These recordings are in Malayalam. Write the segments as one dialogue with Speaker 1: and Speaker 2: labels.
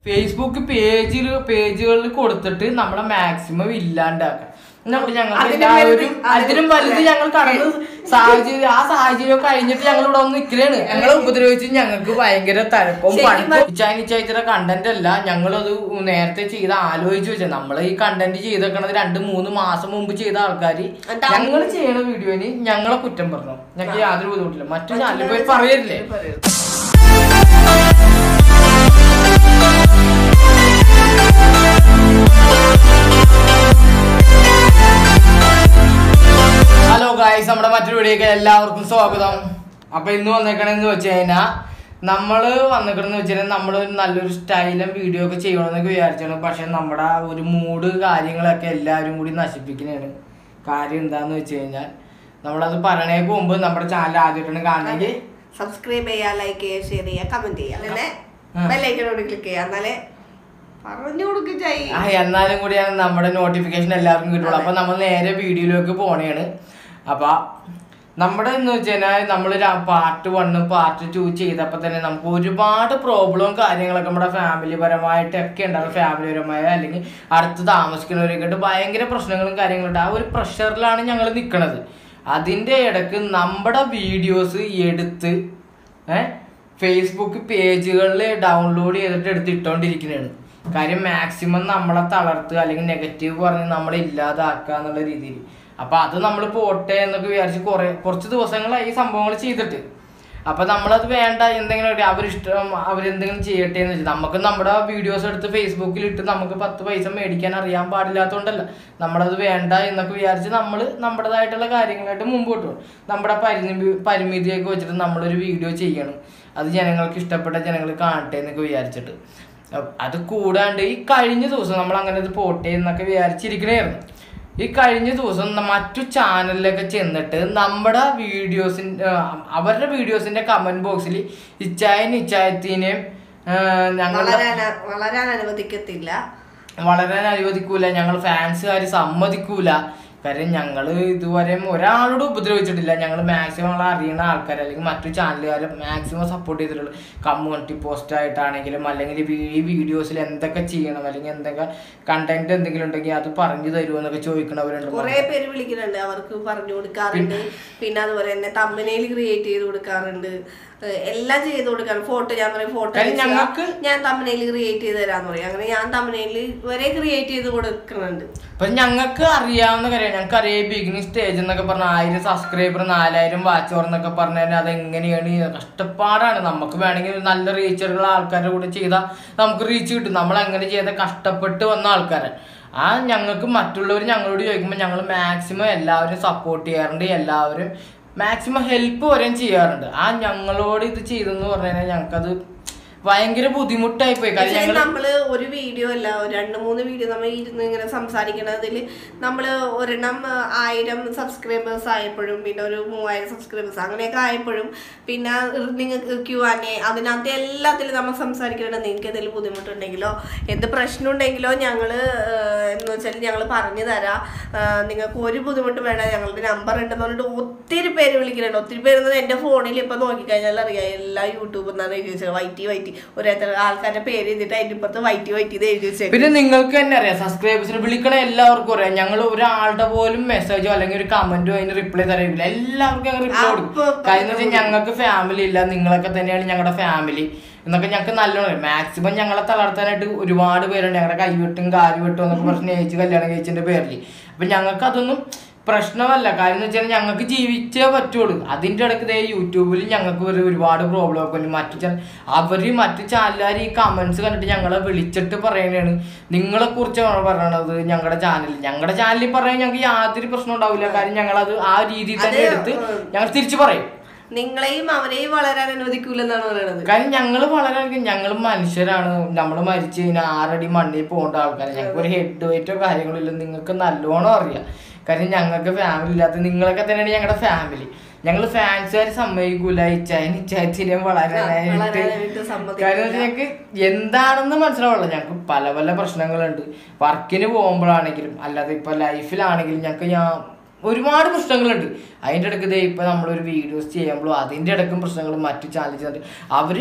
Speaker 1: ഫേസ്ബുക്ക് പേജിൽ പേജുകളിൽ കൊടുത്തിട്ട് നമ്മളെ മാക്സിമം ഇല്ലാണ്ടാക്കാം നമ്മൾ ഞങ്ങൾ
Speaker 2: അതിനും
Speaker 1: എല്ലാവരും
Speaker 2: വലുത്
Speaker 1: അതിനും വലുത് ഞങ്ങൾ കടന്ന് സാഹചര്യം ആ സാഹചര്യം കഴിഞ്ഞിട്ട് ഞങ്ങൾ ഇവിടെ വന്ന് നിൽക്കലാണ് ഞങ്ങളെ ഉപദ്രവിച്ച് ഞങ്ങൾക്ക് ഭയങ്കര തഴക്കവും പണിക്കും ഇച്ചാനിച്ചായിച്ചിയുടെ കണ്ടന്റ് അല്ല ഞങ്ങളത് നേരത്തെ ചെയ്ത് ആലോചിച്ച് വെച്ചാൽ നമ്മൾ ഈ കണ്ടന്റ് ചെയ്തേക്കണത് രണ്ട് മൂന്ന് മാസം മുമ്പ് ചെയ്ത ആൾക്കാർ ഞങ്ങൾ ചെയ്യണ വീഡിയോന് ഞങ്ങളെ കുറ്റം പറഞ്ഞു ഞങ്ങൾക്ക് യാതൊരു ബുദ്ധിമുട്ടില്ല മറ്റു ചാനലിൽ പോയി പറയരുതേ ഹലോ ഗായ്സ് നമ്മുടെ മറ്റൊരു വീഡിയോക്ക് എല്ലാവർക്കും സ്വാഗതം അപ്പൊ ഇന്ന് വന്നേക്കണെന്ന് വെച്ച് കഴിഞ്ഞാ നമ്മള് വന്നിക്കണെന്ന് വെച്ച് കഴിഞ്ഞാൽ നമ്മൾ നല്ലൊരു സ്റ്റൈലും വീഡിയോ ഒക്കെ ചെയ്യണമെന്നൊക്കെ വിചാരിച്ചാണ് പക്ഷെ നമ്മുടെ ആ ഒരു മൂഡ് കാര്യങ്ങളൊക്കെ എല്ലാവരും കൂടി നശിപ്പിക്കുന്നതാണ് കാര്യം എന്താന്ന് വെച്ച് കഴിഞ്ഞാൽ നമ്മളത് പറയണേക്ക് മുമ്പ് നമ്മുടെ ചാനൽ ആദ്യമായിട്ടാണ് കാണണമെങ്കിൽ
Speaker 2: സബ്സ്ക്രൈബ് ചെയ്യുക ലൈക്ക് ചെയ്യുക ഷെയർ ചെയ്യുക കമന്റ് ചെയ്യുക അങ്ങനെ ബെല്ലൈക്കനോട് ക്ലിക്ക് ചെയ്യുക എന്നാലേ പറഞ്ഞു കൊടുക്കുക ചെയ്യും
Speaker 1: ആ എന്നാലും കൂടിയാണ് നമ്മുടെ നോട്ടിഫിക്കേഷൻ എല്ലാവർക്കും കിട്ടുള്ളൂ അപ്പൊ നമ്മൾ നേരെ വീഡിയോയിലേക്ക് പോണേണ് അപ്പൊ നമ്മുടെ എന്ന് വെച്ച് കഴിഞ്ഞാൽ നമ്മൾ പാർട്ട് വണ്ണും പാർട്ട് ടു ചെയ്തപ്പോൾ തന്നെ നമുക്ക് ഒരുപാട് പ്രോബ്ലവും കാര്യങ്ങളൊക്കെ നമ്മുടെ ഫാമിലി പരമായിട്ടൊക്കെ ഉണ്ടാകും ഫാമിലി പരമായ അല്ലെങ്കിൽ അടുത്ത് താമസിക്കുന്നവരൊക്കെ ആയിട്ട് ഭയങ്കര പ്രശ്നങ്ങളും കാര്യങ്ങളുണ്ട് ആ ഒരു പ്രഷറിലാണ് ഞങ്ങൾ നിൽക്കുന്നത് അതിൻ്റെ ഇടക്ക് നമ്മുടെ വീഡിയോസ് എടുത്ത് ഏഹ് ഫേസ്ബുക്ക് പേജുകളിൽ ഡൗൺലോഡ് ചെയ്തിട്ട് എടുത്ത് ഇട്ടോണ്ടിരിക്കുന്നതാണ് കാര്യം മാക്സിമം നമ്മളെ തളർത്തുക അല്ലെങ്കിൽ നെഗറ്റീവ് പറഞ്ഞ് നമ്മളെ ഇല്ലാതാക്കുക എന്നുള്ള രീതിയിൽ അപ്പൊ അത് നമ്മൾ പോട്ടെ എന്നൊക്കെ വിചാരിച്ച് കുറെ കുറച്ച് ദിവസങ്ങളായി ഈ സംഭവങ്ങൾ ചെയ്തിട്ട് അപ്പൊ നമ്മളത് വേണ്ട എന്തെങ്കിലും ഒരു അവരിഷ്ടം അവരെന്തെങ്കിലും ചെയ്യട്ടെ എന്ന് വെച്ചാൽ നമുക്ക് നമ്മുടെ വീഡിയോസ് എടുത്ത് ഫേസ്ബുക്കിൽ ഇട്ട് നമുക്ക് പത്ത് പൈസ മേടിക്കാൻ അറിയാൻ പാടില്ലാത്തതുകൊണ്ടല്ല നമ്മളത് വേണ്ട എന്നൊക്കെ വിചാരിച്ച് നമ്മൾ നമ്മുടേതായിട്ടുള്ള കാര്യങ്ങളായിട്ട് മുമ്പോട്ട് പോകും നമ്മുടെ പരിമിതി പരിമിതിയൊക്കെ വെച്ചിട്ട് നമ്മളൊരു വീഡിയോ ചെയ്യണം അത് ജനങ്ങൾക്ക് ഇഷ്ടപ്പെട്ട ജനങ്ങൾ കാണട്ടെ എന്നൊക്കെ വിചാരിച്ചിട്ട് അഹ് അത് കൂടാണ്ട് ഈ കഴിഞ്ഞ ദിവസം നമ്മൾ അങ്ങനെ ഇത് പോട്ടെ എന്നൊക്കെ വിചാരിച്ചിരിക്കണായിരുന്നു ഈ കഴിഞ്ഞ ദിവസം ന- മറ്റു ചാനലിലൊക്കെ ചെന്നിട്ട് നമ്മുടെ വീഡിയോസിൻ്റെ അവരുടെ വീഡിയോസിന്റെ കമന്റ് ബോക്സിൽ ഇച്ചായനും ഇച്ചായത്തിനെയും ഞങ്ങളുടെ
Speaker 2: വളരാൻ വളരാൻ അനുവദിക്കത്തില്ല
Speaker 1: വളരാൻ അനുവദിക്കൂല ഞങ്ങൾ ഫാൻസുകാർ സമ്മതിക്കൂല കാര്യം ഞങ്ങൾ ഇതുവരെ ഒരാളോട് ഉപദ്രവിച്ചിട്ടില്ല ഞങ്ങൾ മാക്സിമം ഞങ്ങൾ അറിയുന്ന ആൾക്കാർ അല്ലെങ്കിൽ മറ്റു ചാനലുകാരെ മാക്സിമം സപ്പോർട്ട് ചെയ്തിട്ടുള്ളൂ കമ്മ്യൂണിറ്റി പോസ്റ്റ് ആയിട്ടാണെങ്കിലും അല്ലെങ്കിൽ ഈ- ഈ വീഡിയോസിൽ എന്തൊക്കെ ചെയ്യണം അല്ലെങ്കിൽ എന്തൊക്കെ കണ്ടന്റ് എന്തെങ്കിലും ഉണ്ടെങ്കിൽ അത് പറഞ്ഞു തരുമോ എന്നൊക്കെ ചോദിക്കണവരുണ്ട്
Speaker 2: കുറെ പേര് വിളിക്കുന്നുണ്ട് അവർക്ക് പറഞ്ഞു കൊടുക്കാറുണ്ട് പിന്നെ അതുപോലെ തന്നെ തമ്മനയിൽ ക്രിയേറ്റ് ചെയ്ത് കൊടുക്കാറുണ്ട് ഏഹ് എല്ലാം ചെയ്ത് കൊടുക്കാറ് ഫോട്ടോ ഞാൻ പറയും ഫോട്ടോ
Speaker 1: കാര്യം ഞങ്ങൾക്ക്
Speaker 2: ഞാൻ തമ്മനയിൽ ക്രിയേറ്റ് ചെയ്ത് തരാന്ന് പറയും അങ്ങനെ ഞാൻ തമ്മനയിൽ വരെ ക്രിയേറ്റ് ചെയ്ത് കൊടുക്കുന്നുണ്ട്
Speaker 1: അപ്പൊ ഞങ്ങൾക്ക് അറിയാവുന്ന കാര്യം ഞങ്ങൾക്ക് അറിയാം ബിഗിനിങ് സ്റ്റേജ് എന്നൊക്കെ പറഞ്ഞ ആയിരം സബ്സ്ക്രൈബർ നാലായിരം വാച്ച് ഓർ എന്നൊക്കെ പറഞ്ഞു കഴിഞ്ഞാൽ അത് എങ്ങനെയാണ് ഈ കഷ്ടപ്പാടാണ് നമുക്ക് വേണമെങ്കിൽ നല്ല റീച്ചുള്ള ആൾക്കാരുടെ കൂടെ ചെയ്താൽ നമുക്ക് റീച്ച് കിട്ടും നമ്മൾ അങ്ങനെ ചെയ്ത കഷ്ടപ്പെട്ട് വന്ന ആൾക്കാരെ ആ ഞങ്ങൾക്ക് മറ്റുള്ളവർ ഞങ്ങളോട് ചോദിക്കുമ്പോൾ ഞങ്ങൾ മാക്സിമം എല്ലാവരും സപ്പോർട്ട് ചെയ്യാറുണ്ട് എല്ലാവരും മാക്സിമം ഹെൽപ്പ് വരെയും ചെയ്യാറുണ്ട് ആ ഞങ്ങളോട് ഇത് ചെയ്തെന്ന് പറഞ്ഞു കഴിഞ്ഞാൽ ഞങ്ങൾക്കത് ഭയങ്കര ബുദ്ധിമുട്ടായി പോയി കാര്യം
Speaker 2: പക്ഷേ
Speaker 1: ഞങ്ങൾ
Speaker 2: നമ്മള് ഒരു വീഡിയോ അല്ല ഒരു രണ്ട് മൂന്ന് വീഡിയോ നമ്മൾ ഇരുന്ന് ഇങ്ങനെ സംസാരിക്കണതിൽ നമ്മള് ഒരെണ്ണം ആ, ആയിരം സബ്സ്ക്രൈബേഴ്സ് ആയപ്പോഴും പിന്നെ ഒരു മൂവായിരം സബ്സ്ക്രൈബേഴ്സ് അങ്ങനെയൊക്കെ ആയപ്പോഴും പിന്നെ നിങ്ങൾക്ക് ക്യൂ ആനെ അതിനകത്ത് എല്ലാത്തിലും നമ്മൾ സംസാരിക്കുന്നുണ്ട് നിങ്ങൾക്ക് എന്തെങ്കിലും ബുദ്ധിമുട്ടുണ്ടെങ്കിലോ എന്ത് പ്രശ്നം ഉണ്ടെങ്കിലോ ഞങ്ങള് ആ, എന്ന് വെച്ചാൽ ഞങ്ങൾ പറഞ്ഞു തരാം ആ, നിങ്ങൾക്ക് ഒരു ബുദ്ധിമുട്ട് വേണ്ട ഞങ്ങളുടെ നമ്പർ ഉണ്ടെന്ന് പറഞ്ഞിട്ട് ഒത്തിരി പേര് വിളിക്കുന്നുണ്ട് ഒത്തിരി പേര് എൻ്റെ ഫോണിൽ ഇപ്പൊ നോക്കിക്കഴിഞ്ഞാൽ അറിയാം എല്ലാ യൂട്യൂബിൽ നിന്നാണ് എഴുതി വെച്ചത് വൈറ്റി വൈറ്റി ഓരോരുത്തർ ആൾക്കാരുടെ പേര് എഴുതിയിട്ട് അതിൻ്റെ ഇപ്പുറത്ത് വൈറ്റി വൈറ്റി ഇത് എഴുതി വെച്ചേക്കും
Speaker 1: പിന്നെ നിങ്ങൾക്ക് തന്നെ അറിയാം സബ്സ്ക്രൈബേഴ്സിന് വിളിക്കണ എല്ലാവർക്കും അറിയാം ഞങ്ങൾ ഒരാളുടെ പോലും മെസ്സേജോ അല്ലെങ്കിൽ ഒരു കമന്റോ അതിന് റിപ്ലൈ തരയില്ല എല്ലാവർക്കും ഞങ്ങൾ റിപ്ലൈ കൊടുക്കും
Speaker 2: അപ്പൊ- അപ്പൊ
Speaker 1: കാര്യം എന്ന് വെച്ചാൽ ഞങ്ങൾക്ക് ഫാമിലി ഇല്ല നിങ്ങളൊക്കെ തന്നെയാണ് ഞങ്ങളുടെ ഫാമിലി എന്നൊക്കെ ഞങ്ങൾക്ക് നല്ലോണം മാക്സിമം ഞങ്ങളെ തളർത്താനായിട്ട് ഒരുപാട് പേരുണ്ട് ഞങ്ങളുടെ കൈവെട്ടും കാലുവെട്ടും എന്നൊക്കെ പറഞ്ഞ് സ്നേഹിച്ച് കല്യാണം കഴിച്ചതിന്റെ പേരിൽ അപ്പൊ ഞങ്ങൾക്ക് അതൊന്നും പ്രശ്നമല്ല കാര്യം എന്ന് വെച്ചാൽ ഞങ്ങൾക്ക് ജീവിച്ചേ പറ്റുള്ളൂ അതിന്റെ ഇടയ്ക്ക് ദേ യൂട്യൂബിൽ ഞങ്ങൾക്ക് ഒരു ഒരുപാട് പ്രോബ്ലം ഒക്കെ ഉണ്ട് മറ്റു ചാനൽ അവര് മറ്റു ചാനലുകാർ ഈ കമന്റ്സ് കണ്ടിട്ട് ഞങ്ങളെ വിളിച്ചിട്ട് പറയുന്നതാണ് നിങ്ങളെ കുറിച്ചാണ് പറയണത് ഞങ്ങളുടെ ചാനലിൽ ഞങ്ങളുടെ ചാനലിൽ പറയാൻ ഞങ്ങൾക്ക് യാതൊരു പ്രശ്നം ഉണ്ടാവില്ല കാര്യം ഞങ്ങളത് ആ രീതിയിൽ തന്നെ
Speaker 2: അത്
Speaker 1: എടുത്ത് ഞങ്ങൾ തിരിച്ചു പറയും
Speaker 2: നിങ്ങളെയും അവരെയും വളരാൻ അനുവദിക്കൂലെന്നാണ് പറയണത്
Speaker 1: കാര്യം ഞങ്ങൾ വളരെ ഞങ്ങൾ മനുഷ്യരാണ് നമ്മൾ മരിച്ചു കഴിഞ്ഞാൽ ആറടി മണ്ണിൽ പോകേണ്ട ആൾക്കാർ ഞങ്ങൾക്ക് ഒരു ഹെഡ് വെയിറ്റോ കാര്യങ്ങളോ ഇല്ല നിങ്ങൾക്ക് നല്ലോണം അറിയാം കാര്യം ഞങ്ങൾക്ക് ഫാമിലി ഇല്ലാത്ത നിങ്ങളൊക്കെ തന്നെയാണ് ഞങ്ങളുടെ ഫാമിലി ഞങ്ങൾ ഫാൻസുകാർ സമ്മതിക്കൂല ഇച്ചായന് ഇച്ചായത്തിനെയും വളരാനായിട്ട്
Speaker 2: വളരാനായിട്ട് സമ്മതിക്കില്ല.
Speaker 1: കാര്യം എന്ന് വെച്ചാൽ ഞങ്ങൾക്ക് എന്താണെന്ന് മനസ്സിലാവുള്ളൂ ഞങ്ങൾക്ക് പല പല പ്രശ്നങ്ങളുണ്ട് വർക്കിന് പോകുമ്പോഴാണെങ്കിലും അല്ലാതെ ഇപ്പൊ ലൈഫിലാണെങ്കിലും ഞങ്ങൾക്ക് ഞാൻ ഒരുപാട് പ്രശ്നങ്ങളുണ്ട് അതിൻ്റെ ഇടയ്ക്ക് ദേ ഇപ്പം നമ്മളൊരു വീഡിയോസ് ചെയ്യുമ്പോഴും അതിൻ്റെ ഇടയ്ക്കും പ്രശ്നങ്ങൾ മറ്റു ചാനൽ ചെയ്തിട്ട് അവർ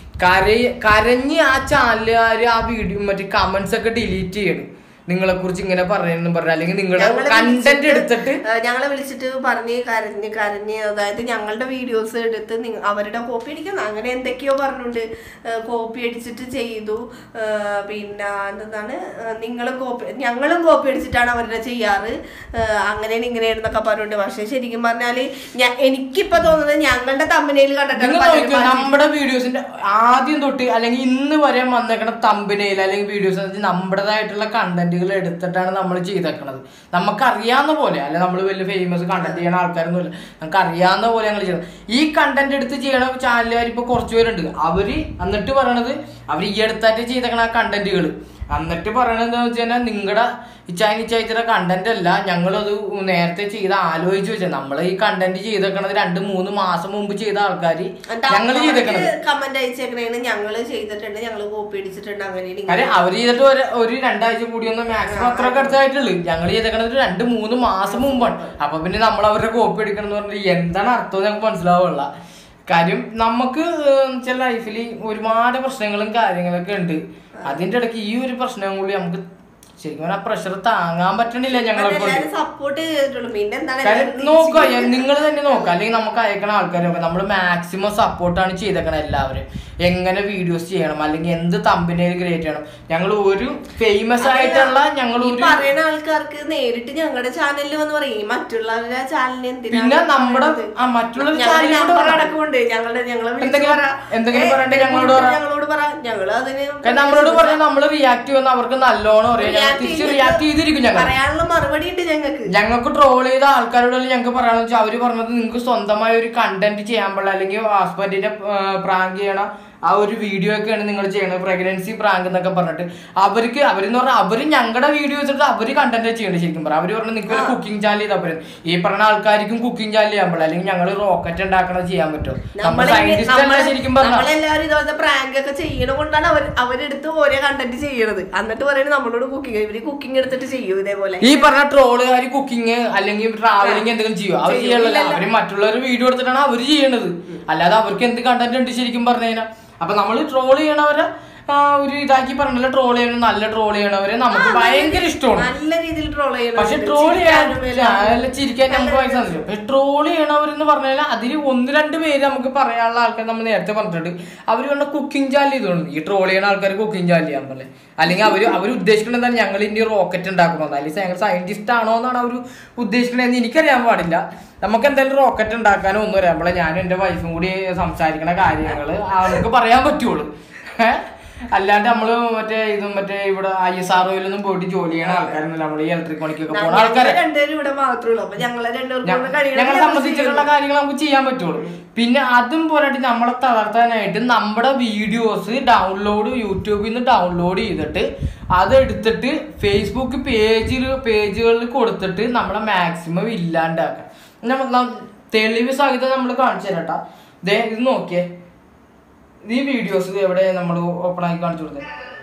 Speaker 1: കരയ കരഞ്ഞ് ആ ചാനലുകാർ ആ വീഡിയോ മറ്റേ കമൻസ് ഒക്കെ ഡിലീറ്റ് ചെയ്യണം നിങ്ങളെ കുറിച്ച് ഇങ്ങനെ പറയുന്നു പറഞ്ഞു അല്ലെങ്കിൽ നിങ്ങളുടെ
Speaker 2: ഞങ്ങളെ
Speaker 1: കണ്ടന്റ്
Speaker 2: വിളിച്ചിട്ട്,
Speaker 1: എടുത്തിട്ട്
Speaker 2: ആ, ഞങ്ങളെ വിളിച്ചിട്ട് പറഞ്ഞ് കരഞ്ഞ് കരഞ്ഞ് അതായത് ഞങ്ങളുടെ വീഡിയോസ് എടുത്ത് നിങ്ങ- അവരുടെ കോപ്പി അടിക്കണം അങ്ങനെ എന്തൊക്കെയോ പറഞ്ഞുകൊണ്ട് കോപ്പി അടിച്ചിട്ട് ചെയ്തു ആ, പിന്നെ എന്താണ് നിങ്ങളും കോപ്പി ഞങ്ങളും കോപ്പി അടിച്ചിട്ടാണ് അവരുടെ ചെയ്യാറ് ആ, അങ്ങനെയാണ് ഇങ്ങനെയാണെന്നൊക്കെ പറഞ്ഞുകൊണ്ട് പക്ഷെ ശരിക്കും പറഞ്ഞാല് ഞാൻ എനിക്കിപ്പോ തോന്നുന്നത് ഞങ്ങളുടെ തമ്മനയിൽ കണ്ടിട്ടാണ്
Speaker 1: നിങ്ങൾ
Speaker 2: പലരും
Speaker 1: നോക്കിയോ
Speaker 2: മാറ്റി-
Speaker 1: നമ്മുടെ വീഡിയോസിന്റെ ആദ്യം തൊട്ട് അല്ലെങ്കിൽ ഇന്ന് വരെ വന്നേക്കണ തമ്പനയിൽ അല്ലെങ്കിൽ വീഡിയോസ് നമ്മുടേതായിട്ടുള്ള കണ്ടന്റുകൾ എടുത്തിട്ടാണ് നമ്മൾ ചെയ്തേക്കണത് നമുക്ക് അറിയാവുന്ന പോലെ അല്ല നമ്മൾ വലിയ ഫേമസ് കണ്ടന്റ് ചെയ്യണ ആൾക്കാരൊന്നുമില്ല നമുക്ക് അറിയാവുന്ന പോലെ ഞങ്ങൾ ചെയ്യണം ഈ കണ്ടന്റ് എടുത്ത് ചെയ്യണ ചാനലുകാർ ഇപ്പൊ കുറച്ച് പേരുണ്ട് അവര് എന്നിട്ട് പറയണത് അവർ ഈ അടുത്തായിട്ട് ചെയ്തേക്കണ ആ കണ്ടന്റുകൾ എന്നിട്ട് പറയണത് എന്താ വെച്ച് കഴിഞ്ഞാൽ നിങ്ങളുടെ ഇച്ചായി ഇച്ചായിച്ചിയുടെ കണ്ടന്റ് അല്ല ഞങ്ങളത് നേരത്തെ ചെയ്ത് ആലോചിച്ച് വെച്ചാൽ നമ്മൾ ഈ കണ്ടന്റ് ചെയ്തേക്കണത് രണ്ട് മൂന്ന് മാസം മുമ്പ് ചെയ്ത ആൾക്കാർ ഞങ്ങൾ ചെയ്തേക്കണത്
Speaker 2: കമന്റ് അയച്ചേക്കണേന്ന് ഞങ്ങള് ചെയ്തിട്ടുണ്ട് ഞങ്ങള് കോപ്പി അടിച്ചിട്ടുണ്ട് അങ്ങനെ
Speaker 1: അരെ അവർ ചെയ്തിട്ട് ഒരു ഒരു രണ്ടാഴ്ച കൂടി ഒന്ന് മാക്സിമം അത്രയൊക്കെ അടുത്തായിട്ടുള്ളൂ ഞങ്ങൾ ചെയ്തേക്കണത് ഒരു രണ്ട് മൂന്ന് മാസം മുമ്പാണ് അപ്പൊ പിന്നെ നമ്മൾ അവരുടെ കോപ്പി എടുക്കണം എന്ന് പറഞ്ഞാൽ എന്താണ് അർത്ഥം ഞങ്ങൾക്ക് മനസ്സിലാവുള്ള കാര്യം നമുക്ക് ചില ലൈഫിൽ ഒരുപാട് പ്രശ്നങ്ങളും കാര്യങ്ങളൊക്കെ ഉണ്ട് അതിന്റെ ഇടയ്ക്ക് ഈ ഒരു പ്രശ്നം കൂടി നമുക്ക് ശരിക്കും പറഞ്ഞാൽ പ്രഷർ താങ്ങാൻ പറ്റണില്ല ഞങ്ങളെ കൊണ്ട്
Speaker 2: എല്ലാരും സപ്പോർട്ട് ചെയ്തിട്ടുള്ളൂ പിന്നെ എന്താണ്
Speaker 1: കാര്യം
Speaker 2: എല്ലാവരും
Speaker 1: നോക്കുക നിങ്ങൾ തന്നെ നോക്കുക അല്ലെങ്കിൽ നമുക്ക് അയക്കണ ആൾക്കാരൊക്കെ നമ്മൾ മാക്സിമം സപ്പോർട്ടാണ് ചെയ്തേക്കണം എല്ലാവരും എങ്ങനെ വീഡിയോസ് ചെയ്യണം അല്ലെങ്കിൽ എന്ത് തമ്പിനേൽ ക്രിയേറ്റ് ചെയ്യണം ഞങ്ങൾ ഒരു ഫേമസ് ആയിട്ടുള്ള ഞങ്ങൾ
Speaker 2: ഈ
Speaker 1: ഒരു
Speaker 2: പറയുന്ന ആൾക്കാർക്ക് നേരിട്ട് ഞങ്ങളുടെ ചാനലിൽ വന്ന് പറയും ഈ മറ്റുള്ളവരുടെ ചാനലിന് എന്തിനാണ്
Speaker 1: പിന്നെ നമ്മുടെ
Speaker 2: പറയുന്നത്?
Speaker 1: ആ മറ്റുള്ള
Speaker 2: ഞങ്ങളുടെ
Speaker 1: ചാനലിലോട്ട്
Speaker 2: നമ്പർ
Speaker 1: പറ.
Speaker 2: അടക്കമുണ്ട് ഞങ്ങളുടെ ഞങ്ങളെ വിളിച്ച്
Speaker 1: എന്തെങ്കിലും-
Speaker 2: പറ.
Speaker 1: എന്തെങ്കിലും
Speaker 2: ഏ,
Speaker 1: പറയണ്ടേ ഞങ്ങളോട് പറ.
Speaker 2: ഞങ്ങളോട് പറ ഞങ്ങൾ അതിന്
Speaker 1: കാരണം നമ്മളോട് പറഞ്ഞാൽ നമ്മൾ റിയാക്ട് ചെയ്യുന്ന അവർക്ക് നല്ലോണം അറിയാം ഞങ്ങൾ
Speaker 2: react
Speaker 1: തിരിച്ച്
Speaker 2: ചെയ്തിട്ട്
Speaker 1: റിയാക്ട് ചെയ്തിരിക്കും ഞങ്ങൾ
Speaker 2: പറയാനുള്ള മറുപടി ഉണ്ട് ഞങ്ങൾക്ക്
Speaker 1: ഞങ്ങൾക്ക് ട്രോൾ ചെയ്ത ആൾക്കാരോട് ഞങ്ങൾക്ക് പറയാന്ന് വെച്ചാൽ അവര് പറഞ്ഞത് നിങ്ങൾക്ക് സ്വന്തമായ ഒരു കണ്ടന്റ് ചെയ്യാൻ പാടില്ല അല്ലെങ്കിൽ ഹസ്ബൻഡിനെ പ്രാങ്ക് ചെയ്യണ ആ ഒരു വീഡിയോ ഒക്കെയാണ് നിങ്ങൾ ചെയ്യണത് പ്രഗ്നൻസി പ്രാങ്ക് എന്നൊക്കെ പറഞ്ഞിട്ട് അവർക്ക് അവരെന്ന് പറഞ്ഞാൽ അവര് ഞങ്ങളുടെ വീഡിയോ വെച്ചിട്ട് അവര് കണ്ടന്റ് ചെയ്യണം ശരിക്കും പറയാം അവര് പറഞ്ഞു നിങ്ങൾക്ക് ഒരു കുക്കിംഗ് ചാനൽ ചെയ്താൽ പറ്റും ഈ പറഞ്ഞ ആൾക്കാർക്കും കുക്കിംഗ് ചാനൽ ചെയ്യാൻ പാടില്ല അല്ലെങ്കിൽ ഞങ്ങൾ റോക്കറ്റ് ഉണ്ടാക്കണത് ചെയ്യാൻ പറ്റും നമ്മൾ സയന്റിസ്റ്റ് അല്ല ശരിക്കും പറഞ്ഞാൽ
Speaker 2: നമ്മളെല്ലാവരും ഇതുപോലത്തെ പ്രാങ്ക് ഒക്കെ ചെയ്യണ കൊണ്ടാണ് അവർ അവരെടുത്ത് ഓരോ കണ്ടന്റ് ചെയ്യണത് എന്നിട്ട് പറയുന്നത് നമ്മളോട് കുക്കിംഗ് ഇവര് കുക്കിംഗ് എടുത്തിട്ട് ചെയ്യും ഇതേപോലെ
Speaker 1: ഈ പറഞ്ഞ ട്രോളുകാർ കുക്കിംഗ് അല്ലെങ്കിൽ ട്രാവലിംഗ് എന്തെങ്കിലും ചെയ്യും അവർ ചെയ്യണല്ലോ അവര് മറ്റുള്ളവർ വീഡിയോ എടുത്തിട്ടാണ് അവർ ചെയ്യണത് അല്ലാതെ അവർക്ക് എന്ത് കണ്ടന്റ് ഉണ്ട് ശരിക്കും പറഞ്ഞു കഴിഞ്ഞാൽ അപ്പൊ നമ്മൾ ട്രോൾ ചെയ്യണവരെ ആ, ഒരു ഇതാക്കി പറഞ്ഞല്ലോ ട്രോൾ ചെയ്യണം നല്ല ട്രോൾ ചെയ്യണവരെ നമുക്ക് ഭയങ്കര ഇഷ്ടമാണ്
Speaker 2: നല്ല രീതിയിൽ ട്രോൾ ചെയ്യണം
Speaker 1: പക്ഷെ ട്രോൾ ചെയ്യാൻ അല്ല ചിരിക്കാൻ നമുക്ക് ഭയങ്കര സന്തോഷം പക്ഷെ ട്രോൾ ചെയ്യണവരെന്ന് പറഞ്ഞാൽ അതിൽ ഒന്ന് രണ്ട് പേര് നമുക്ക് പറയാനുള്ള ആൾക്കാർ നമ്മൾ നേരത്തെ പറഞ്ഞിട്ടുണ്ട് അവർ പറഞ്ഞ കുക്കിംഗ് ചാനൽ ചെയ്തോണ്ട് ഈ ട്രോൾ ചെയ്യണ ആൾക്കാർ കുക്കിംഗ് ചാനൽ ചെയ്യാൻ പോലെ അല്ലെങ്കിൽ അവർ അവർ ഉദ്ദേശിക്കുന്നത് എന്താണ് ഞങ്ങൾ ഇനി റോക്കറ്റ് ഉണ്ടാക്കണമെന്ന് അല്ലെങ്കിൽ ഞങ്ങൾ സയന്റിസ്റ്റ് ആണോ എന്നാണ് അവർ ഉദ്ദേശിക്കണതെന്ന് എനിക്കറിയാൻ പാടില്ല നമുക്ക് എന്തായാലും റോക്കറ്റ് ഉണ്ടാക്കാനോ ഒന്നും അറിയാൻ ഞാനും എൻ്റെ വൈഫും കൂടി സംസാരിക്കണ കാര്യങ്ങൾ അവർക്ക് പറയാൻ പറ്റുള്ളൂ ഏഹ് അല്ലാണ്ട് നമ്മള് മറ്റേ ഇതും മറ്റേ ഇവിടെ ഐ എസ് ആർ ഒയിലൊന്നും പോയിട്ട് ജോലി ചെയ്യണ ആൾക്കാരൊന്നുമില്ല നമ്മള് ഈ ഇലക്ട്രിക് പണിക്കൊക്കെ പോണ
Speaker 2: ഞങ്ങള്
Speaker 1: ആൾക്കാരെ
Speaker 2: രണ്ടുപേരും ഇവിടെ മാത്രമേ ഉള്ളൂ അപ്പൊ ഞങ്ങളെ രണ്ടുപേർക്കും കൂടെ കഴിയണം
Speaker 1: ഞങ്ങളെ സംബന്ധിച്ചിട്ടുള്ള കാര്യങ്ങൾ നമുക്ക് ചെയ്യാൻ പറ്റുള്ളൂ പിന്നെ അതും പോരായിട്ട് നമ്മളെ തളർത്താനായിട്ട് നമ്മുടെ വീഡിയോസ് ഡൗൺലോഡ് യൂട്യൂബിൽ നിന്ന് ഡൗൺലോഡ് ചെയ്തിട്ട് അതെടുത്തിട്ട് ഫേസ്ബുക്ക് പേജിൽ പേജുകളിൽ കൊടുത്തിട്ട് നമ്മളെ മാക്സിമം ഇല്ലാണ്ടാക്കാം നമ്മ- നം- തെളിവ് സഹിതം നമ്മൾ കാണിച്ചു തരാം ട്ടാ. ദേ ഇത് നോക്കിയേ ഈ വീഡിയോസ് എവിടെ നമ്മൾ ഓപ്പൺ ആക്കി കാണിച്ചു കൊടുത്തേ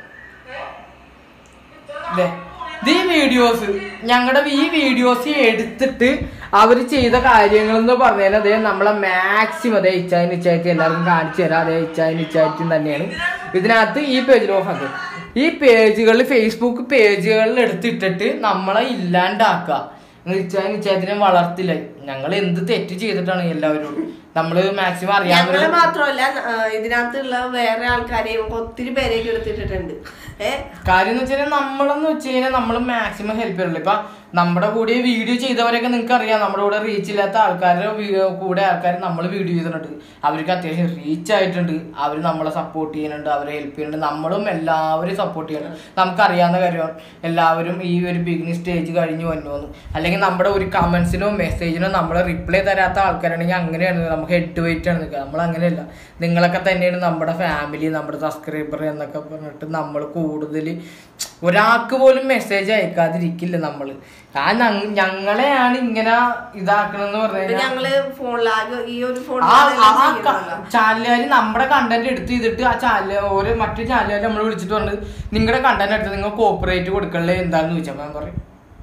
Speaker 1: ദേ, ഇത് ഈ വീഡിയോസ് ഞങ്ങളുടെ ഈ വീഡിയോസ് എടുത്തിട്ട് അവർ ചെയ്ത കാര്യങ്ങൾ എന്ന് പറഞ്ഞാൽ അതേ നമ്മളെ മാക്സിമം അതേ ഇച്ചായൻ ഇച്ചായത്തി എല്ലാവർക്കും കാണിച്ചു തരാം അതേ ഇച്ചായൻ ഇച്ചായറ്റും തന്നെയാണ് ഇതിനകത്ത് ഈ പേജിൽ ഓഫ് ആക്കുക ഈ പേജുകളിൽ ഫേസ്ബുക്ക് പേജുകളിൽ എടുത്തിട്ടിട്ട് നമ്മളെ ഇല്ലാണ്ടാക്കുക ഇച്ചായൻ ഇച്ചായത്തിനെ വളർത്തില്ല ഞങ്ങൾ എന്ത് തെറ്റ് ചെയ്തിട്ടാണ് എല്ലാവരും നമ്മള് മാക്സിമം അറിയാവുന്ന
Speaker 2: ഞങ്ങള് മാത്രമല്ല ആ, ഇതിനകത്തുള്ള വേറെ ആൾക്കാരെയും ഒത്തിരി പേരെയൊക്കെ എടുത്തിട്ടിട്ടുണ്ട് ഏഹ്
Speaker 1: കാര്യം എന്ന് വെച്ചാൽ നമ്മളെന്ന് വെച്ച് കഴിഞ്ഞാൽ നമ്മൾ മാക്സിമം ഹെൽപ്പ് ചെയ്യുള്ളൂ ഇപ്പൊ നമ്മുടെ കൂടെ വീഡിയോ ചെയ്തവരൊക്കെ നിങ്ങൾക്ക് അറിയാം നമ്മുടെ കൂടെ റീച്ച് ഇല്ലാത്ത ആൾക്കാരുടെ വീ- കൂടെ ആൾക്കാർ നമ്മൾ വീഡിയോ ചെയ്തിട്ടുണ്ട് അവർക്ക് അത്യാവശ്യം റീച്ച് ആയിട്ടുണ്ട് അവർ നമ്മളെ സപ്പോർട്ട് ചെയ്യുന്നുണ്ട് അവരെ ഹെൽപ്പ് ചെയ്യുന്നുണ്ട് നമ്മളും എല്ലാവരും സപ്പോർട്ട് ചെയ്യണം നമുക്കറിയാവുന്ന കാര്യമാണ് എല്ലാവരും ഈ ഒരു ബിഗിനിങ് സ്റ്റേജ് കഴിഞ്ഞ് വന്നു എന്ന് അല്ലെങ്കിൽ നമ്മുടെ ഒരു കമന്റ്സിനോ മെസ്സേജിനോ നമ്മൾ റിപ്ലൈ തരാത്ത ആൾക്കാരാണെങ്കിൽ അങ്ങനെയാണ് നമുക്ക് ഹെഡ് വെയിറ്റ് ആണ് നിൽക്കുക നമ്മൾ അങ്ങനെയല്ല നിങ്ങളൊക്കെ തന്നെയാണ് നമ്മുടെ ഫാമിലി നമ്മുടെ സബ്സ്ക്രൈബർ എന്നൊക്കെ പറഞ്ഞിട്ട് നമ്മൾ കൂടുതൽ ഒരാൾക്ക് പോലും മെസ്സേജ് അയക്കാതിരിക്കില്ല നമ്മൾ ആ ഞങ്ങ- ഞങ്ങളെയാണ് ഇങ്ങനെ ഇതാക്കണമെന്ന് പറഞ്ഞു
Speaker 2: ഇപ്പൊ
Speaker 1: കഴിഞ്ഞാൽ
Speaker 2: ഞങ്ങള് ഫോണിലാകെ ഈ ഒരു
Speaker 1: ആ
Speaker 2: ഫോണിലാണ്
Speaker 1: ചാനലുകാർ നമ്മുടെ കണ്ടന്റ് എടുത്ത് ചെയ്തിട്ട് ആ ചാനൽ ഓരോ മറ്റു ചാനലുകാർ നമ്മൾ വിളിച്ചിട്ട് പറഞ്ഞത് നിങ്ങളുടെ കണ്ടന്റ് എടുത്ത് നിങ്ങൾ കോപ്പറേറ്റ് കൊടുക്കണല്ലേ എന്താന്ന് ചോദിച്ചാൽ ഞാൻ പറയും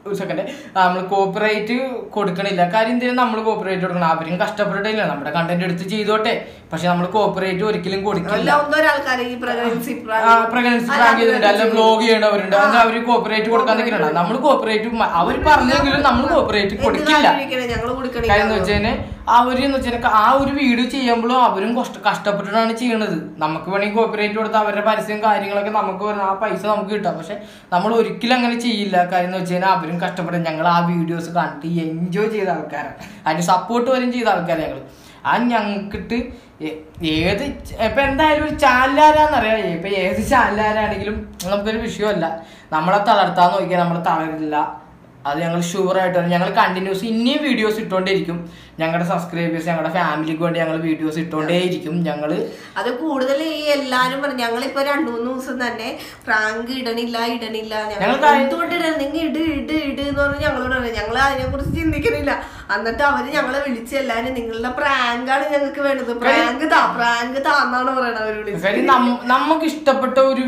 Speaker 1: ഒരു സെക്കൻഡ് നമ്മൾ കോപ്പറേറ്റ് കൊടുക്കണില്ല കാര്യം എന്തിനാ നമ്മൾ കോപ്പറേറ്റ് കൊടുക്കണം അവരും കഷ്ടപ്പെട്ടിട്ടില്ല നമ്മുടെ കണ്ടന്റ് എടുത്ത് ചെയ്തോട്ടെ പക്ഷെ നമ്മൾ കോപ്പറേറ്റ് ഒരിക്കലും കൊടുക്കില്ല
Speaker 2: അല്ല ഒന്നൊരാൾക്കാർ ഈ പ്രഗ്നൻസി
Speaker 1: പ്രഗ്നൻസി പ്രാങ്ക് ചെയ്തിട്ടുണ്ട് അല്ല ബ്ലോഗ് ചെയ്യണവരുണ്ട് അത് അവര് കോപ്പറേറ്റ് കൊടുക്കാൻ നിൽക്കുന്നുണ്ട് നമ്മൾ കോപ്പറേറ്റ് അവർ പറഞ്ഞെങ്കിലും നമ്മൾ കോപ്പറേറ്റ് കൊടുക്കില്ല
Speaker 2: ഞങ്ങൾ കൊടുക്കണില്ല
Speaker 1: കാര്യം എന്ന് വെച്ചാൽ അവര് എന്ന് വെച്ചാൽ ആ ഒരു വീഡിയോ ചെയ്യുമ്പോഴും അവരും കഷ്ട- കഷ്ടപ്പെട്ടിട്ടാണ് ചെയ്യണത് നമുക്ക് വേണമെങ്കിൽ കോപ്പറേറ്റ് കൊടുത്ത് അവരുടെ പരസ്യം കാര്യങ്ങളൊക്കെ നമുക്ക് വരണം ആ പൈസ നമുക്ക് കിട്ടാം പക്ഷെ നമ്മൾ ഒരിക്കലും അങ്ങനെ ചെയ്യില്ല കാര്യം എന്ന് വെച്ച് കഴിഞ്ഞാൽ അവരും കഷ്ടപ്പെടും ഞങ്ങൾ ആ വീഡിയോസ് കണ്ടിട്ട് എൻജോയ് ചെയ്ത ആൾക്കാരാണ് അതിന് സപ്പോർട്ട് വരും ചെയ്ത ആൾക്കാരാണ് ഞങ്ങൾ ആ ഞങ്ങൾക്കിട്ട് ഏ- ഏത് ച- ഇപ്പൊ എന്തായാലും ഒരു ചാനലാരാന്നറിയാം ഇപ്പൊ ഏത് ചാനലാരാണെങ്കിലും നമുക്കൊരു വിഷയമല്ല നമ്മളെ തളർത്താൻ നോക്കിയാൽ നമ്മൾ തളരില്ല അത് ഞങ്ങൾ ഷുവർ ആയിട്ട് ഞങ്ങൾ കണ്ടിന്യൂസ് ഇനിയും വീഡിയോസ് ഇട്ടുകൊണ്ടേയിരിക്കും ഞങ്ങളുടെ സബ്സ്ക്രൈബേഴ്സ് ഞങ്ങളുടെ ഫാമിലിക്ക് വേണ്ടി ഞങ്ങൾ വീഡിയോസ് ഇട്ടുകൊണ്ടേയിരിക്കും ഞങ്ങൾ
Speaker 2: അത് കൂടുതൽ ഈ എല്ലാരും പറഞ്ഞു ഞങ്ങളിപ്പോ രണ്ടു മൂന്ന് ദിവസം തന്നെ പ്രാങ്ക് ഇടണില്ല ഇടണില്ല ഞങ്ങൾ
Speaker 1: ഞങ്ങൾ കാര്യം-
Speaker 2: എന്തുകൊണ്ട് ഇടണം നിങ്ങൾ ഇട് ഇട് ഇട് എന്ന് പറഞ്ഞ് ഞങ്ങളോട് പറഞ്ഞു ഞങ്ങൾ അതിനെ കുറിച്ച് ചിന്തിക്കണില്ല എന്നിട്ട് അവര് ഞങ്ങളെ വിളിച്ച് എല്ലാരും നിങ്ങളുടെ പ്രാങ്കാണ് ഞങ്ങൾക്ക് വേണ്ടത് പ്രാങ്ക് താ പ്രാങ്ക് താന്നാണ് പറയണത് അവര് വിളിച്ച്
Speaker 1: കാര്യം നം- നമുക്ക് ഇഷ്ടപ്പെട്ട ഒരു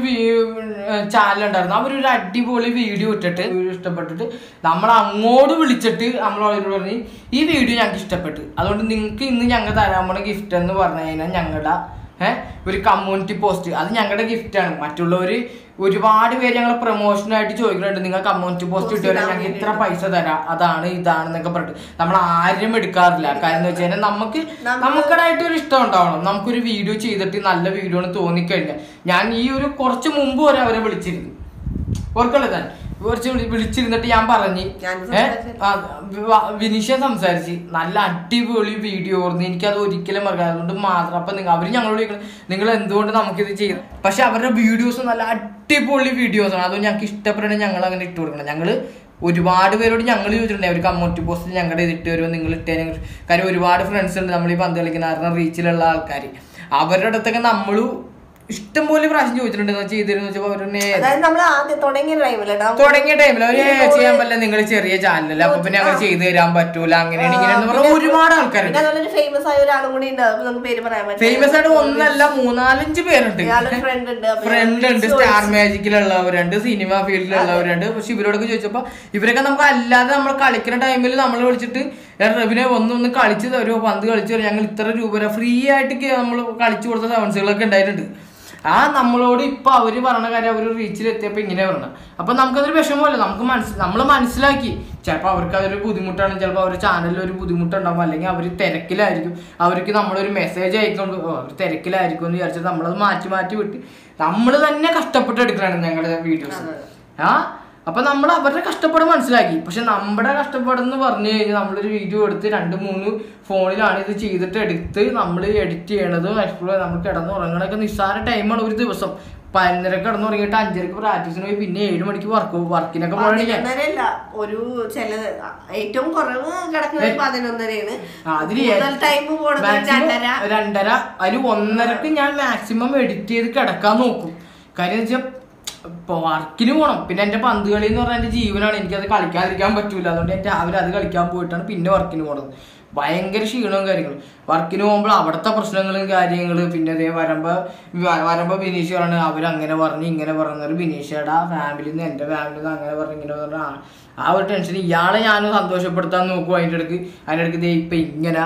Speaker 1: ചാനൽ ഉണ്ടായിരുന്നു അവരൊരു അടിപൊളി വീഡിയോ ഇട്ടിട്ട് video ഇഷ്ടപ്പെട്ടിട്ട് നമ്മൾ അങ്ങോട്ട് വിളിച്ചിട്ട് നമ്മളോട് പറഞ്ഞ് ഈ വീഡിയോ ഞങ്ങൾക്ക് ഇഷ്ടപ്പെട്ടു അതുകൊണ്ട് നിങ്ങൾക്ക് ഇന്ന് ഞങ്ങൾ തരാൻ പോണ ഗിഫ്റ്റ് എന്ന് പറഞ്ഞു കഴിഞ്ഞാൽ ഞങ്ങളുടെ ഏഹ് ഒരു കമ്മ്യൂണിറ്റി പോസ്റ്റ് അത് ഞങ്ങളുടെ ഗിഫ്റ്റാണ് മറ്റുള്ളവര് ഒരുപാട് പേര് ഞങ്ങൾ പ്രൊമോഷനായിട്ട് ചോദിക്കുന്നുണ്ട് നിങ്ങൾ കമ്മ്യൂണിറ്റി പോസ്റ്റ് ഇട്ടുവരാൻ ഞങ്ങൾക്ക് ഇത്ര പൈസ തരാം അതാണ് ഇതാണെന്നൊക്കെ പറഞ്ഞിട്ട് നമ്മൾ ആരും എടുക്കാറില്ല കാര്യം എന്ന് വെച്ച് കഴിഞ്ഞാൽ നമുക്ക് നമുക്കടായിട്ട് ഒരു ഇഷ്ടം ഉണ്ടാവണം നമുക്കൊരു വീഡിയോ ചെയ്തിട്ട് നല്ല വീഡിയോ ആണ് തോന്നിക്കഴിഞ്ഞാൽ ഞാൻ ഈ ഒരു കുറച്ച് മുമ്പ് വരെ അവരെ വിളിച്ചിരുന്നു ഓർക്കല്ലേ താൻ കുറച്ച് വിളി- വിളിച്ചിരുന്നിട്ട് ഞാൻ പറഞ്ഞ്
Speaker 2: ഞാൻ
Speaker 1: ഏ, ആ, വ- വിനീഷ സംസാരിച്ച് നല്ല അടിപൊളി വീഡിയോ ആയിരുന്നു എനിക്കത് ഒരിക്കലും മറക്കാൻ അതുകൊണ്ട് മാത്രം അപ്പൊ നിങ്ങൾ അവര് ഞങ്ങളോട് ചോദിക്കണം നിങ്ങൾ എന്തുകൊണ്ട് നമുക്കിത് ചെയ്യും പക്ഷെ അവരുടെ വീഡിയോസ് നല്ല അടിപൊളി വീഡിയോസ് ആണ് അതുകൊണ്ട് ഞങ്ങൾക്ക് ഇഷ്ടപ്പെടണേ ഞങ്ങൾ അങ്ങനെ ഇട്ട് കൊടുക്കണം ഞങ്ങള് ഒരുപാട് പേരോട് ഞങ്ങൾ ചോദിച്ചിട്ടുണ്ട് ഒരു കമ്മ്യൂണിറ്റി പോസ്റ്റിൽ ഞങ്ങളുടെ ഇത് ഇട്ട് വരുമോ നിങ്ങൾ ഇട്ടേ ഞങ്ങൾ കാര്യം ഒരുപാട് ഫ്രണ്ട്സ് ഉണ്ട് നമ്മൾ ഈ പന്ത് കളിക്കുന്ന കാരണം റീച്ചിലുള്ള ആൾക്കാർ അവരുടെ അടുത്തൊക്കെ നമ്മളും ഇഷ്ടം പോലെ പ്രാവശ്യം ചോദിച്ചിട്ടുണ്ട് "എന്നാ ചെയ്തിരുന്നു വെച്ചപ്പോ അവരുടെ
Speaker 2: അതായത് നമ്മൾ ആദ്യം തുടങ്ങിയ ടൈമിലട്ടോ
Speaker 1: തുടങ്ങിയ ടൈമിൽ അവര് ചെയ്യാൻ പറ്റില്ല നിങ്ങൾ ചെറിയ ചാനലല്ലേ അപ്പൊ പിന്നെ അങ്ങനെ ചെയ്തു തരാൻ പറ്റൂല അങ്ങനെയാണ് ഇങ്ങനെയാണെന്ന് പറഞ്ഞ ഒരുപാട് ആൾക്കാരുണ്ട്
Speaker 2: പിന്നെ അതുപോലെ ഫേമസ് ആയ ഒരാളും കൂടി ഉണ്ട് അപ്പൊ നമുക്ക് പേര് പറയാൻ പറ്റും
Speaker 1: ഫേമസ് ആയിട്ട് ഒന്നല്ല മൂന്നാലഞ്ച് പേരുണ്ട്
Speaker 2: ഇയാളൊരു ഫ്രണ്ട് ഉണ്ട് അപ്പൊ
Speaker 1: ഫ്രണ്ട് ഉണ്ട് സ്റ്റാർ മാജിക്കിലുള്ളവരുണ്ട് സിനിമ ഫീൽഡിലുള്ളവരുണ്ട് പക്ഷെ ഇവരോടൊക്കെ ചോദിച്ചപ്പോ ഇവരൊക്കെ നമുക്ക് അല്ലാതെ നമ്മൾ കളിക്കുന്ന ടൈമിൽ നമ്മൾ വിളിച്ചിട്ട് റബിനെ ഒന്ന് ഒന്ന് കളിച്ച് തരുമോ പന്ത് കളിച്ചു തരുമോ ഞങ്ങൾ ഇത്ര രൂപ ഫ്രീ ആയിട്ട് നമ്മൾ കളിച്ചു കൊടുത്ത സെവൻസുകളൊക്കെ ഉണ്ടായിട്ടുണ്ട് ആ നമ്മളോട് ഇപ്പൊ അവര് പറഞ്ഞ കാര്യം അവര് റീച്ചിൽ എത്തിയപ്പോ ഇങ്ങനെ പറഞ്ഞ അപ്പൊ നമുക്കതൊരു വിഷമമല്ല നമുക്ക് മനസ്സിൽ നമ്മൾ മനസ്സിലാക്കി ചിലപ്പോൾ അവർക്ക് അതൊരു ബുദ്ധിമുട്ടാണ് ചിലപ്പോൾ അവർ ചാനലിൽ ഒരു ബുദ്ധിമുട്ടുണ്ടാവും അല്ലെങ്കിൽ അവർ തിരക്കിലായിരിക്കും അവർക്ക് നമ്മളൊരു മെസ്സേജ് അയക്കൊണ്ട് ഓ അവർ തിരക്കിലായിരിക്കും എന്ന് വിചാരിച്ചിട്ട് നമ്മളത് മാറ്റി മാറ്റി വിട്ട് നമ്മൾ തന്നെ കഷ്ടപ്പെട്ട് എടുക്കണം ഞങ്ങളുടെ വീഡിയോസ് ആ അപ്പൊ നമ്മൾ അവരുടെ കഷ്ടപ്പാട് മനസ്സിലാക്കി പക്ഷെ നമ്മുടെ കഷ്ടപ്പാടെന്ന് പറഞ്ഞു കഴിഞ്ഞാൽ നമ്മളൊരു വീഡിയോ എടുത്ത് രണ്ട് മൂന്ന് ഫോണിലാണ് ഇത് ചെയ്തിട്ട് എടുത്ത് നമ്മൾ എഡിറ്റ് ചെയ്യണതും എക്സ്പ്ലോർ നമ്മൾ കിടന്നുറങ്ങണൊക്കെ നിസ്സാര ടൈമാണ് ഒരു ദിവസം പതിനൊരക്ക് കിടന്നുറങ്ങിയിട്ട് അഞ്ചരക്ക് പ്രാക്ടീസിന് പോയി പിന്നെ ഏഴ് മണിക്ക് വർക്ക് വർക്കിനൊക്കെ പോകണമെങ്കിൽ
Speaker 2: പതിനൊന്നരയല്ല ഒരു ചില ഏറ്റവും കുറവ് കിടക്കുന്നത് പതിനൊന്നരയാണ്
Speaker 1: ആ, അതില്
Speaker 2: കൂടുതൽ ടൈം പോണത്
Speaker 1: maximum
Speaker 2: രണ്ടര
Speaker 1: രണ്ടര അതിൽ ഒന്നരക്ക് ഞാൻ മാക്സിമം എഡിറ്റ് ചെയ്ത് കിടക്കാൻ നോക്കും കാര്യം വെച്ചാൽ ഇപ്പൊ വർക്കിന് പോകണം പിന്നെ എന്റെ പന്ത് കളി എന്ന് പറഞ്ഞാൽ എന്റെ ജീവനാണ് എനിക്കത് കളിക്കാതിരിക്കാൻ പറ്റൂല അതുകൊണ്ട് ഞാൻ രാവിലെ അത് കളിക്കാൻ പോയിട്ടാണ് പിന്നെ വർക്കിന് പോണത് ഭയങ്കര ക്ഷീണവും കാര്യങ്ങളും വർക്കിന് പോകുമ്പോൾ അവിടുത്തെ പ്രശ്നങ്ങളും കാര്യങ്ങളും പിന്നെ അതേ വരുമ്പോ വ- വരുമ്പോ ബിനീഷ് പറഞ്ഞു അവരങ്ങനെ പറഞ്ഞു ഇങ്ങനെ പറഞ്ഞു ബിനീഷയുടെ ഫാമിലിയിൽ നിന്ന് എന്റെ ഫാമിലിയിൽ നിന്ന് അങ്ങനെ പറഞ്ഞു ഇങ്ങനെ പറഞ്ഞു ആ- ആ ഒരു ടെൻഷൻ ഇയാളെ ഞാൻ സന്തോഷപ്പെടുത്താൻ നോക്കും അതിൻ്റെ ഇടയ്ക്ക് അതിൻ്റെ ഇടയ്ക്ക് ദേ ഇപ്പൊ ഇങ്ങനെ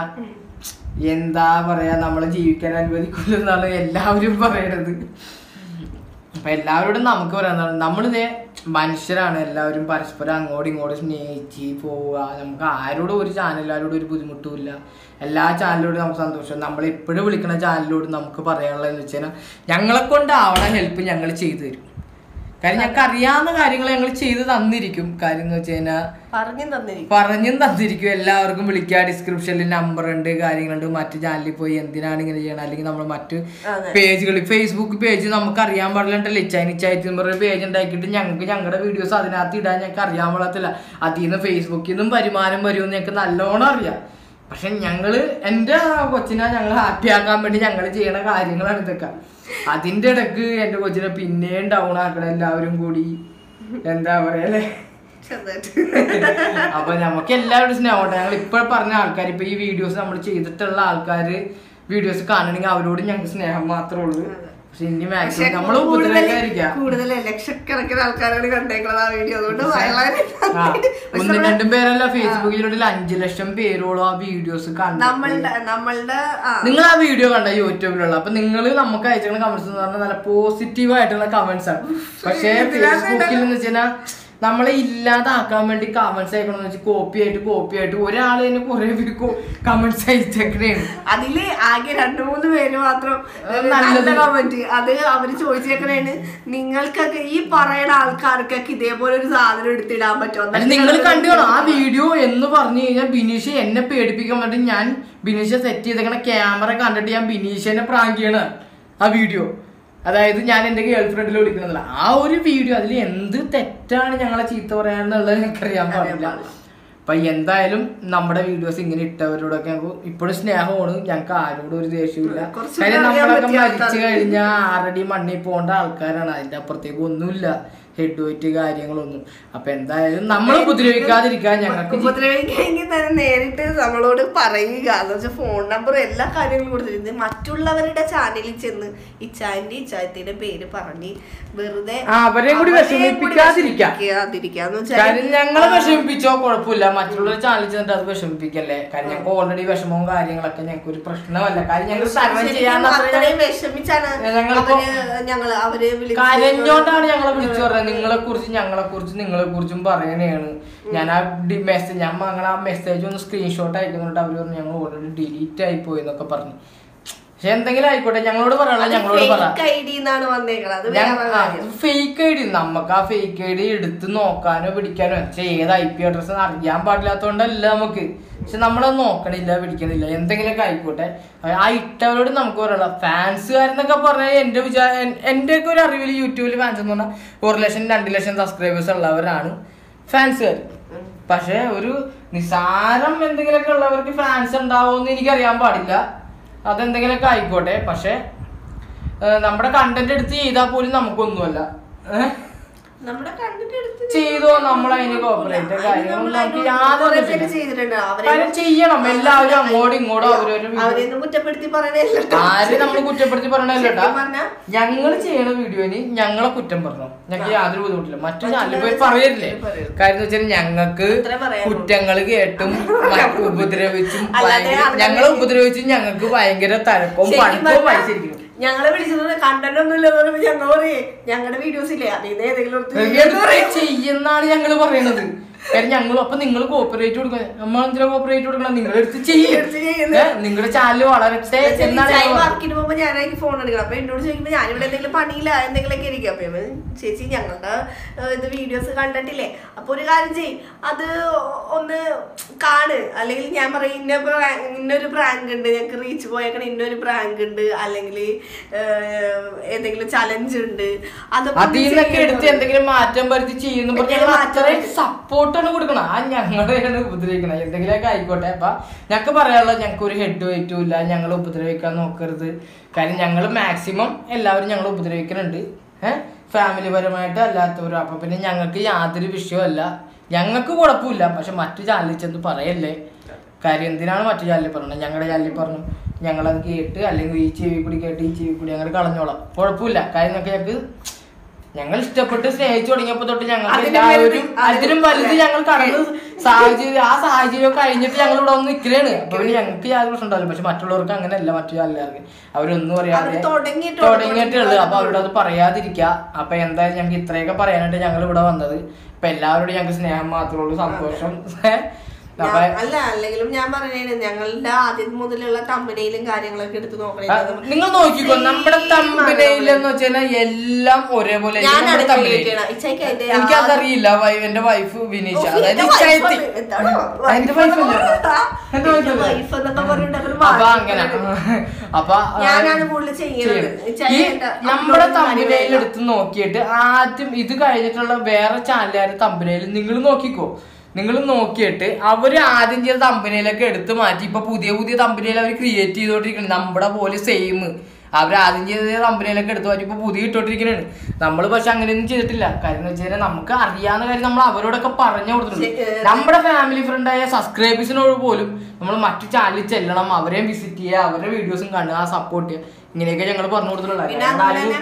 Speaker 1: എന്താ പറയാ നമ്മളെ ജീവിക്കാൻ അനുവദിക്കില്ലെന്നാണ് എല്ലാവരും പറയണത് അപ്പൊ എല്ലാവരോടും നമുക്ക് പറയാൻ നമ്മളിതേ മനുഷ്യരാണ് എല്ലാവരും പരസ്പരം അങ്ങോട്ടും ഇങ്ങോട്ടും സ്നേഹിച്ച് പോവുക നമുക്ക് ആരോടും ഒരു ചാനലാരോടും ഒരു ബുദ്ധിമുട്ടുമില്ല എല്ലാ ചാനലിലോടും നമുക്ക് സന്തോഷം നമ്മൾ എപ്പോഴും വിളിക്കുന്ന ചാനലിലോട് നമുക്ക് പറയാനുള്ളതെന്ന് വെച്ച് കഴിഞ്ഞാൽ ഞങ്ങളെ കൊണ്ടാവണ ഹെൽപ്പ് ഞങ്ങൾ ചെയ്തു തരും കാര്യം ഞങ്ങൾക്ക് അറിയാവുന്ന കാര്യങ്ങൾ ഞങ്ങൾ ചെയ്തു തന്നിരിക്കും കാര്യം എന്ന് വെച്ച് കഴിഞ്ഞാൽ
Speaker 2: പറഞ്ഞും തന്നിരിക്കും
Speaker 1: പറഞ്ഞും തന്നിരിക്കും എല്ലാവർക്കും വിളിക്കുക ഡിസ്ക്രിപ്ഷനിൽ നമ്പർ ഉണ്ട് കാര്യങ്ങളുണ്ട് മറ്റു ചാനലിൽ പോയി എന്തിനാണ് ഇങ്ങനെ ചെയ്യണം അല്ലെങ്കിൽ നമ്മൾ മറ്റു
Speaker 2: അതെ.
Speaker 1: പേജുകൾ ഫേസ്ബുക്ക് പേജ് നമുക്ക് അറിയാൻ പാടില്ലണ്ടല്ലോ ചൈനിച്ചായിട്ട് പറഞ്ഞ പേജ് ഉണ്ടാക്കിയിട്ട് ഞങ്ങൾക്ക് ഞങ്ങളുടെ വീഡിയോസ് അതിനകത്ത് ഇടാൻ ഞങ്ങൾക്ക് അറിയാൻ പാടത്തില്ല അതിൽ നിന്ന് ഫേസ്ബുക്കിൽ നിന്നും വരുമാനം വരുമെന്ന് ഞങ്ങൾക്ക് നല്ലോണം അറിയാം പക്ഷെ ഞങ്ങള് എൻ്റെ കൊച്ചിനെ ഞങ്ങൾ ഹാപ്പി ആക്കാൻ വേണ്ടി ഞങ്ങൾ ചെയ്യണ കാര്യങ്ങളാണ് ഇതൊക്കെ അതിന്റെ ഇടക്ക് എൻ്റെ കൊച്ചിനെ പിന്നെയും ഡൗൺ ആക്കണം എല്ലാവരും കൂടി എന്താ പറയാ അല്ലേ
Speaker 2: ചെറുതായിട്ട്
Speaker 1: അപ്പൊ നമുക്ക് എല്ലാവരും സ്നേഹമുണ്ട് ഞങ്ങൾ ഇപ്പോൾ പറഞ്ഞ ആൾക്കാർ ഇപ്പൊ ഈ വീഡിയോസ് നമ്മൾ ചെയ്തിട്ടുള്ള ആൾക്കാർ വീഡിയോസ് കാണണമെങ്കിൽ അവരോട് ഞങ്ങൾക്ക് സ്നേഹം മാത്രമേ ഉള്ളൂ പക്ഷെ ഇനി മാക്സിമം നമ്മൾ ഉപദ്രവിക്കാതിരിക്കാം
Speaker 2: കൂടുതൽ ലക്ഷക്കണക്കിന് ആയിരക്കണക്കിന് ആൾക്കാരാണ് കണ്ടേക്കുന്നത് ആ വീഡിയോ അതുകൊണ്ട് വളരെ
Speaker 1: ആ, ഒന്നും രണ്ടും പേരല്ല ഫേസ്ബുക്കിലൂടെ അഞ്ചു ലക്ഷം പേരോളം ആ വീഡിയോസ് കണ്ടു
Speaker 2: നമ്മളുടെ നമ്മളുടെ ആ
Speaker 1: നിങ്ങൾ ആ വീഡിയോ കണ്ട യൂട്യൂബിലുള്ള അപ്പൊ നിങ്ങൾ നമുക്ക് അയച്ചിരുന്ന കമന്റ്സ് എന്ന് പറഞ്ഞാൽ നല്ല പോസിറ്റീവ് ആയിട്ടുള്ള കമന്റ്സ് ആണ് പക്ഷേ ഫേസ്ബുക്കിൽ എന്ന് വെച്ചാൽ നമ്മളെ ഇല്ലാതാക്കാൻ വേണ്ടി കമന്റ്സ് അയക്കണമെന്ന് വെച്ചാൽ കോപ്പി ആയിട്ട് കോപ്പി ആയിട്ട് ഒരാൾ തന്നെ കുറെ കമന്റ്സ് അയച്ചേക്കണേണ്
Speaker 2: അതില് ആകെ രണ്ടു മൂന്ന് പേര് മാത്രം
Speaker 1: അത്
Speaker 2: നല്ല
Speaker 1: നല്ലത്.
Speaker 2: കമന്റ് അത് അവര് ചോദിച്ചേക്കണേന് നിങ്ങൾക്കൊക്കെ ഈ പറയുന്ന ആൾക്കാർക്കൊക്കെ ഇതേപോലെ ഒരു സാധനം എടുത്തിടാൻ പറ്റുമോ
Speaker 1: അല്ല നിങ്ങൾ കണ്ടുകളോ ആ വീഡിയോ എന്ന് പറഞ്ഞു കഴിഞ്ഞാൽ ബിനീഷ് എന്നെ പേടിപ്പിക്കാൻ വേണ്ടി ഞാൻ ബിനീഷ സെറ്റ് ചെയ്തേക്കണ ക്യാമറ കണ്ടിട്ട് ഞാൻ ബിനീഷിനെ പ്രാങ്ക് ചെയ്യണ ആ വീഡിയോ അതായത് ഞാൻ എന്റെ ഗേൾ ഫ്രണ്ടിൽ വിളിക്കണമെന്നില്ല ആ ഒരു വീഡിയോ അതിൽ എന്ത് തെറ്റാണ് ഞങ്ങളെ ചീത്ത പറയാന്നുള്ളത് എനിക്കറിയാൻ പാടില്ല അപ്പൊ എന്തായാലും നമ്മുടെ വീഡിയോസ് ഇങ്ങനെ ഇട്ടവരോടൊക്കെ ഞങ്ങൾക്ക് ഇപ്പോഴും സ്നേഹമാണ് ഞങ്ങൾക്ക് ആരോടും ഒരു ദേഷ്യമില്ല
Speaker 2: കുറച്ച്
Speaker 1: കാര്യം
Speaker 2: അറിയാൻ
Speaker 1: നമ്മളൊക്കെ
Speaker 2: പറ്റിയ
Speaker 1: മരിച്ചു കഴിഞ്ഞാൽ ആറടി മണ്ണിൽ പോകേണ്ട ആൾക്കാരാണ് അതിന്റെ അപ്പുറത്തേക്ക് ഒന്നുമില്ല ഹെഡ് വെയിറ്റ് കാര്യങ്ങളൊന്നും അപ്പൊ എന്തായാലും നമ്മൾ ഉപദ്രവിക്കാതിരിക്കാൻ ഞങ്ങൾക്ക് ജി-
Speaker 2: ഉപദ്രവിക്കെങ്കിൽ തന്നെ നേരിട്ട് നമ്മളോട് പറയുക എന്ന് വെച്ചാൽ ഫോൺ നമ്പർ എല്ലാ കാര്യങ്ങളും കൊടുത്തിരുന്നത് മറ്റുള്ളവരുടെ ചാനലിൽ ചെന്ന് ഇച്ചാന്റെ ഇച്ചായത്തിന്റെ പേര് പറഞ്ഞ് വെറുതെ
Speaker 1: ആ, അവരെയും കൂടി
Speaker 2: അവരെയും കൂടി
Speaker 1: വിഷമിപ്പിക്കാതിരിക്കാം.
Speaker 2: വിഷമിപ്പിക്കാതിരിക്കാന്ന് വെച്ചാൽ
Speaker 1: കാര്യം ഞങ്ങളെ വിഷമിപ്പിച്ചോ കുഴപ്പമില്ല മറ്റുള്ള ചാനൽ ചെന്നിട്ട് അത് വിഷമിപ്പിക്കല്ലേ കാര്യം ഞങ്ങൾക്ക് ഓൾറെഡി വിഷമവും കാര്യങ്ങളൊക്കെ ഞങ്ങൾക്ക് ഒരു പ്രശ്നമല്ല കാര്യം ഞങ്ങൾ സർവേ ചെയ്യാൻ
Speaker 2: അത്രയും വിഷമിച്ചാണ്
Speaker 1: ഞങ്ങളിപ്പോ-
Speaker 2: അവര് ഞങ്ങള് അവര് വിളിച്ച്
Speaker 1: കരഞ്ഞോണ്ടാണ് ഞങ്ങളെ വിളിച്ചു പറഞ്ഞത് നിങ്ങളെ കുറിച്ച് ഞങ്ങളെ കുറിച്ച് നിങ്ങളെ കുറിച്ചും പറയണേണ് ഞാൻ ആ മെസ്സേജ് ഞാൻ ഞങ്ങൾ ആ മെസ്സേജ് ഒന്ന് സ്ക്രീൻഷോട്ട് അയക്കുന്നുണ്ട് അവര് പറഞ്ഞു ഞങ്ങൾ ഓൾറെഡി ഡിലീറ്റ് ആയി പോയി എന്നൊക്കെ പറഞ്ഞു പക്ഷെ എന്തെങ്കിലും ആയിക്കോട്ടെ ഞങ്ങളോട് പറയാനുള്ള ഞങ്ങളോട് പറ
Speaker 2: ഫേക്ക് ഐ ഡി എന്നാണ് വന്നേക്കണത് അത് വേറെ കാര്യം
Speaker 1: ഫേക്ക് ഐ ഡി നമുക്ക് ആ ഫേക്ക് ഐ ഡി എടുത്ത് നോക്കാനോ പിടിക്കാനോ പക്ഷെ ഏത് ഐ പി അഡ്രസ് അറിയാൻ പാടില്ലാത്തതുകൊണ്ടല്ല നമുക്ക് പക്ഷെ നമ്മളത് നോക്കണില്ല പിടിക്കണില്ല എന്തെങ്കിലുമൊക്കെ ആയിക്കോട്ടെ ആ ഇട്ടവരോട് നമുക്ക് പറയാനുള്ള ഫാൻസുകാരെന്നൊക്കെ പറഞ്ഞാൽ എന്റെ വിചാരം എന്റെ ഒക്കെ ഒരു അറിവിൽ യൂട്യൂബിൽ ഫാൻസ് എന്ന് പറഞ്ഞാൽ ഒരു ലക്ഷം രണ്ട് ലക്ഷം സബ്സ്ക്രൈബേഴ്സ് ഉള്ളവരാണ് ഫാൻസുകാർ പക്ഷെ ഒരു നിസാരം എന്തെങ്കിലുമൊക്കെ ഉള്ളവർക്ക് ഫാൻസ് ഉണ്ടാവുമെന്ന് എനിക്കറിയാൻ പാടില്ല അതെന്തെങ്കിലുമൊക്കെ ആയിക്കോട്ടെ പക്ഷെ ഏഹ് നമ്മുടെ കണ്ടന്റ് എടുത്ത് ചെയ്താൽ പോലും നമുക്കൊന്നുമല്ല ഏഹ്
Speaker 2: നമ്മുടെ കണ്ടിട്ട് എടുത്ത്
Speaker 1: ചെയ്തോ നമ്മൾ അതിന് കോപ്പറേറ്റ് കാര്യങ്ങളും നമുക്ക് യാതൊരു
Speaker 2: കുറേ പേര്
Speaker 1: ഇതില്ല.
Speaker 2: ചെയ്തിട്ടുണ്ട് അവരെ
Speaker 1: കാര്യം ചെയ്യണം എല്ലാവരും അങ്ങോട്ടും ഇങ്ങോട്ടും അവരൊരു
Speaker 2: അവരെയൊന്നും കുറ്റപ്പെടുത്തി പറയണല്ലോ
Speaker 1: ആരും നമ്മൾ കുറ്റപ്പെടുത്തി പറയണല്ലോട്ടാ
Speaker 2: ശരിക്കും പറഞ്ഞാ
Speaker 1: ഞങ്ങൾ ചെയ്യണ വീഡിയോന് ഞങ്ങളെ കുറ്റം പറഞ്ഞു ഞങ്ങൾക്ക് യാതൊരു ബുദ്ധിമുട്ടില്ല മറ്റു ചാനലിൽ പോയി പറയരുതേ
Speaker 2: പറയരുത്.
Speaker 1: കാര്യം എന്ന് വെച്ചാൽ ഞങ്ങൾക്ക്
Speaker 2: അത്രേ പറയാനുള്ളൂ.
Speaker 1: കുറ്റങ്ങൾ കേട്ടും മറ്റ് ഉപദ്രവിച്ചും
Speaker 2: അല്ലാതെ
Speaker 1: ഭയങ്കര
Speaker 2: ആൾക്കാര്
Speaker 1: ഞങ്ങളെ ഉപദ്രവിച്ചും ഞങ്ങൾക്ക് ഭയങ്കര തരക്കവും
Speaker 2: ശരിക്കും
Speaker 1: പഴക്കവും
Speaker 2: പറഞ്ഞാ
Speaker 1: വായിച്ചിരിക്കുന്നു
Speaker 2: ഞങ്ങളെ വിളിച്ചത് കണ്ടന്റ് ഒന്നും ഇല്ലെന്ന് പറയുമ്പോ ഞങ്ങൾ പറയേ ഞങ്ങളുടെ വീഡിയോസ് ഇല്ലേ അതിൽ നിന്ന് ഏതെങ്കിലും എടുത്ത്
Speaker 1: എടുത്ത് ചെയ്യുന്നാണ് ഞങ്ങൾ പറയണത് കാര്യം ഞങ്ങൾ അപ്പൊ നിങ്ങൾ കോപ്പറേറ്റ് കൊടുക്കുക നമ്മൾ എന്തിനാ കോപ്പറേറ്റ് കൊടുക്കണം നിങ്ങൾ എടുത്ത്
Speaker 2: എടുത്ത് ചെയ്യുന്നു.
Speaker 1: ചെയ്യും നിങ്ങളുടെ ചാനൽ വളരട്ടെ എന്നാണ്
Speaker 2: ചായ
Speaker 1: ഞങ്ങൾ പറയുന്നത്.
Speaker 2: വർക്കിന് പോകുമ്പോ ഞാനായിരിക്കും ഫോൺ എടുക്കണം അപ്പൊ എന്നോട് ചോദിക്കുമ്പോ ഞാനിവിടെ എന്തെങ്കിലും പണിയില്ല എന്തെങ്കിലുമൊക്കെ ഇരിക്കും അപ്പൊ ഞാൻ പറയും, ചേച്ചി ഞങ്ങളുടെ ഏഹ്, ഇത് വീഡിയോസ് കണ്ടിട്ടില്ലേ അപ്പൊ ഒരു കാര്യം ചെയ് അത് ഒന്ന് കാണ് അല്ലെങ്കിൽ ഞാൻ പറയും ഇന്ന prank- ഇന്നൊരു പ്രാങ്ക് ഉണ്ട് ഞങ്ങൾക്ക് റീച്ച് പോയേക്കണ ഇന്നൊരു പ്രാങ്ക് ഉണ്ട് അല്ലെങ്കിൽ ഏതെങ്കിലും ചലഞ്ച് ഉണ്ട് അതൊക്കെ ഒന്ന്
Speaker 1: അതിൽ നിന്നൊക്കെ
Speaker 2: ചെയ്യണം.
Speaker 1: എടുത്ത് എന്തെങ്കിലും മാറ്റം വരുത്തി ചെയ്യുന്ന ഞങ്ങൾ
Speaker 2: എന്തെങ്കിലും മാറ്റം
Speaker 1: അത്രയും
Speaker 2: വരുത്തി.
Speaker 1: സപ്പോർട്ടാണ് കൊടുക്കണം ആ ഞങ്ങളെയാണ് ഉപദ്രവിക്കണം എന്തെങ്കിലുമൊക്കെ ആയിക്കോട്ടെ അപ്പൊ ഞങ്ങൾക്ക് പറയാനുള്ളത് ഞങ്ങൾക്ക് ഒരു ഹെഡ് വെയിറ്റും ഇല്ല ഞങ്ങൾ ഉപദ്രവിക്കാൻ നോക്കരുത് കാര്യം ഞങ്ങൾ മാക്സിമം എല്ലാവരും ഞങ്ങൾ ഉപദ്രവിക്കുന്നുണ്ട് ഏഹ് ഫാമിലി പരമായിട്ട് അല്ലാത്തവരും അപ്പൊ പിന്നെ ഞങ്ങൾക്ക് യാതൊരു വിഷയമല്ല ഞങ്ങൾക്ക് കുഴപ്പമില്ല പക്ഷെ മറ്റു ചാനലിൽ ചെന്ന് പറയല്ലേ കാര്യം എന്തിനാണ് മറ്റു ചാനലിൽ പറഞ്ഞത് ഞങ്ങളുടെ ചാനലിൽ പറഞ്ഞു ഞങ്ങളത് കേട്ട് അല്ലെങ്കിൽ ഈ ചെവി കൂടി കേട്ട് ഈ ചെവി കൂടി ഞങ്ങൾ കളഞ്ഞോളാം കുഴപ്പമില്ല കാര്യം എന്നൊക്കെ ഞങ്ങൾക്ക് ഞങ്ങൾ ഇഷ്ടപ്പെട്ട് സ്നേഹിച്ചു തുടങ്ങിയപ്പോ തൊട്ട് ഞങ്ങൾ
Speaker 2: അതിലും
Speaker 1: എല്ലാവരും
Speaker 2: വലുത്
Speaker 1: അതിലും വലുത് ഞങ്ങൾ കടന്ന് സാഹചര്യം ആ സാഹചര്യം കഴിഞ്ഞിട്ട് ഞങ്ങൾ ഇവിടെ വന്ന് നിൽക്കലാണ് അപ്പൊ പിന്നെ ഞങ്ങൾക്ക് യാതൊരു പ്രശ്നം ഉണ്ടാവില്ല പക്ഷെ മറ്റുള്ളവർക്ക് അങ്ങനെയല്ല മറ്റു എല്ലാവർക്കും അവരൊന്നും അറിയാതെ
Speaker 2: അവര് തുടങ്ങിയിട്ടുള്ളൂ.
Speaker 1: തുടങ്ങിയിട്ടുള്ളത് അപ്പൊ അവരോട് അത് പറയാതിരിക്കുക അപ്പൊ എന്തായാലും ഞങ്ങൾക്ക് ഇത്രയൊക്കെ പറയാനായിട്ട് ഞങ്ങൾ ഇവിടെ വന്നത് ഇപ്പൊ എല്ലാവരോടും ഞങ്ങൾക്ക് സ്നേഹം മാത്രമേ ഉള്ളൂ സന്തോഷം അപ്പൊ
Speaker 2: ഞാൻ- അല്ല അല്ലെങ്കിലും ഞാൻ പറഞ്ഞേ ഞങ്ങളുടെ ആദ്യം മുതലുള്ള തമ്പനയിലും കാര്യങ്ങളൊക്കെ എടുത്ത് നോക്കണേ
Speaker 1: നിങ്ങൾ നോക്കിക്കോ നമ്മുടെ തമ്പനയിലെന്ന് വെച്ചാൽ എല്ലാം ഒരേപോലെ ആയിരിക്കും
Speaker 2: ഞാനാണ്
Speaker 1: നമ്മുടെ thumbnail.
Speaker 2: create ചെയ്യണത്. ഇച്ചയ്ക്ക് അതിന്റെ
Speaker 1: എനിക്കതറിയില്ല വൈ- എന്റെ വൈഫ് വിനീഷ
Speaker 2: ഓ,
Speaker 1: അതായത്
Speaker 2: എന്റെ
Speaker 1: ഇച്ചായത്തി
Speaker 2: wife ആണ്. എന്താണ്
Speaker 1: എന്റെ
Speaker 2: wife
Speaker 1: wife
Speaker 2: എന്ന്
Speaker 1: അല്ല.
Speaker 2: പറഞ്ഞാ?
Speaker 1: എന്റെ wife
Speaker 2: എന്റെ
Speaker 1: അല്ല.
Speaker 2: wife എന്നൊക്കെ പറഞ്ഞിട്ട് അവര്
Speaker 1: അപ്പൊ
Speaker 2: മാറ്റി
Speaker 1: അങ്ങനെ
Speaker 2: പറയുന്നത്.
Speaker 1: അപ്പൊ ആ,
Speaker 2: ഞാനാണ് കൂടുതൽ ചെയ്യുന്നത്.
Speaker 1: ചെയ്യണം.
Speaker 2: ഇച്ചായ
Speaker 1: ഈ
Speaker 2: എന്റെ
Speaker 1: നമ്മുടെ
Speaker 2: upload
Speaker 1: തമ്പനയിൽ
Speaker 2: കാര്യമില്ല.
Speaker 1: എടുത്ത് നോക്കിയിട്ട് ആദ്യം ഇത് കഴിഞ്ഞിട്ടുള്ള വേറെ ചാനലുകാരുടെ തമ്പനയിൽ നിങ്ങൾ നോക്കിക്കോ നിങ്ങൾ നോക്കിയിട്ട് അവര് ആദ്യം ചെയ്ത തമ്പനയിലൊക്കെ എടുത്ത് മാറ്റി ഇപ്പൊ പുതിയ പുതിയ തമ്പനയിൽ അവർ ക്രിയേറ്റ് ചെയ്തോണ്ടിരിക്കണം നമ്മുടെ പോലെ സെയിം അവർ ആദ്യം ചെയ്ത തമ്പനയിലൊക്കെ എടുത്ത് മാറ്റി ഇപ്പൊ പുതിയ ഇട്ടോണ്ടിരിക്കണാണ് നമ്മൾ പക്ഷെ അങ്ങനെയൊന്നും ചെയ്തിട്ടില്ല കാര്യം എന്ന് വെച്ച് കഴിഞ്ഞാൽ നമുക്ക് അറിയാവുന്ന കാര്യം നമ്മൾ അവരോടൊക്കെ പറഞ്ഞു കൊടുത്തിട്ടുണ്ട്
Speaker 2: ശരി, ഏ,
Speaker 1: നമ്മുടെ ഫാമിലി ഫ്രണ്ടായ സബ്സ്ക്രൈബേഴ്സിനോട് പോലും നമ്മൾ മറ്റു ചാനലിൽ ചെല്ലണം അവരെയും വിസിറ്റ് ചെയ്യുക അവരുടെ വീഡിയോസും കാണുക സപ്പോർട്ട് ചെയ്യുക ഇങ്ങനെയൊക്കെ ഞങ്ങൾ പറഞ്ഞു കൊടുത്തിട്ടുള്ള
Speaker 2: പിന്നെ അതുപോലെ തന്നെ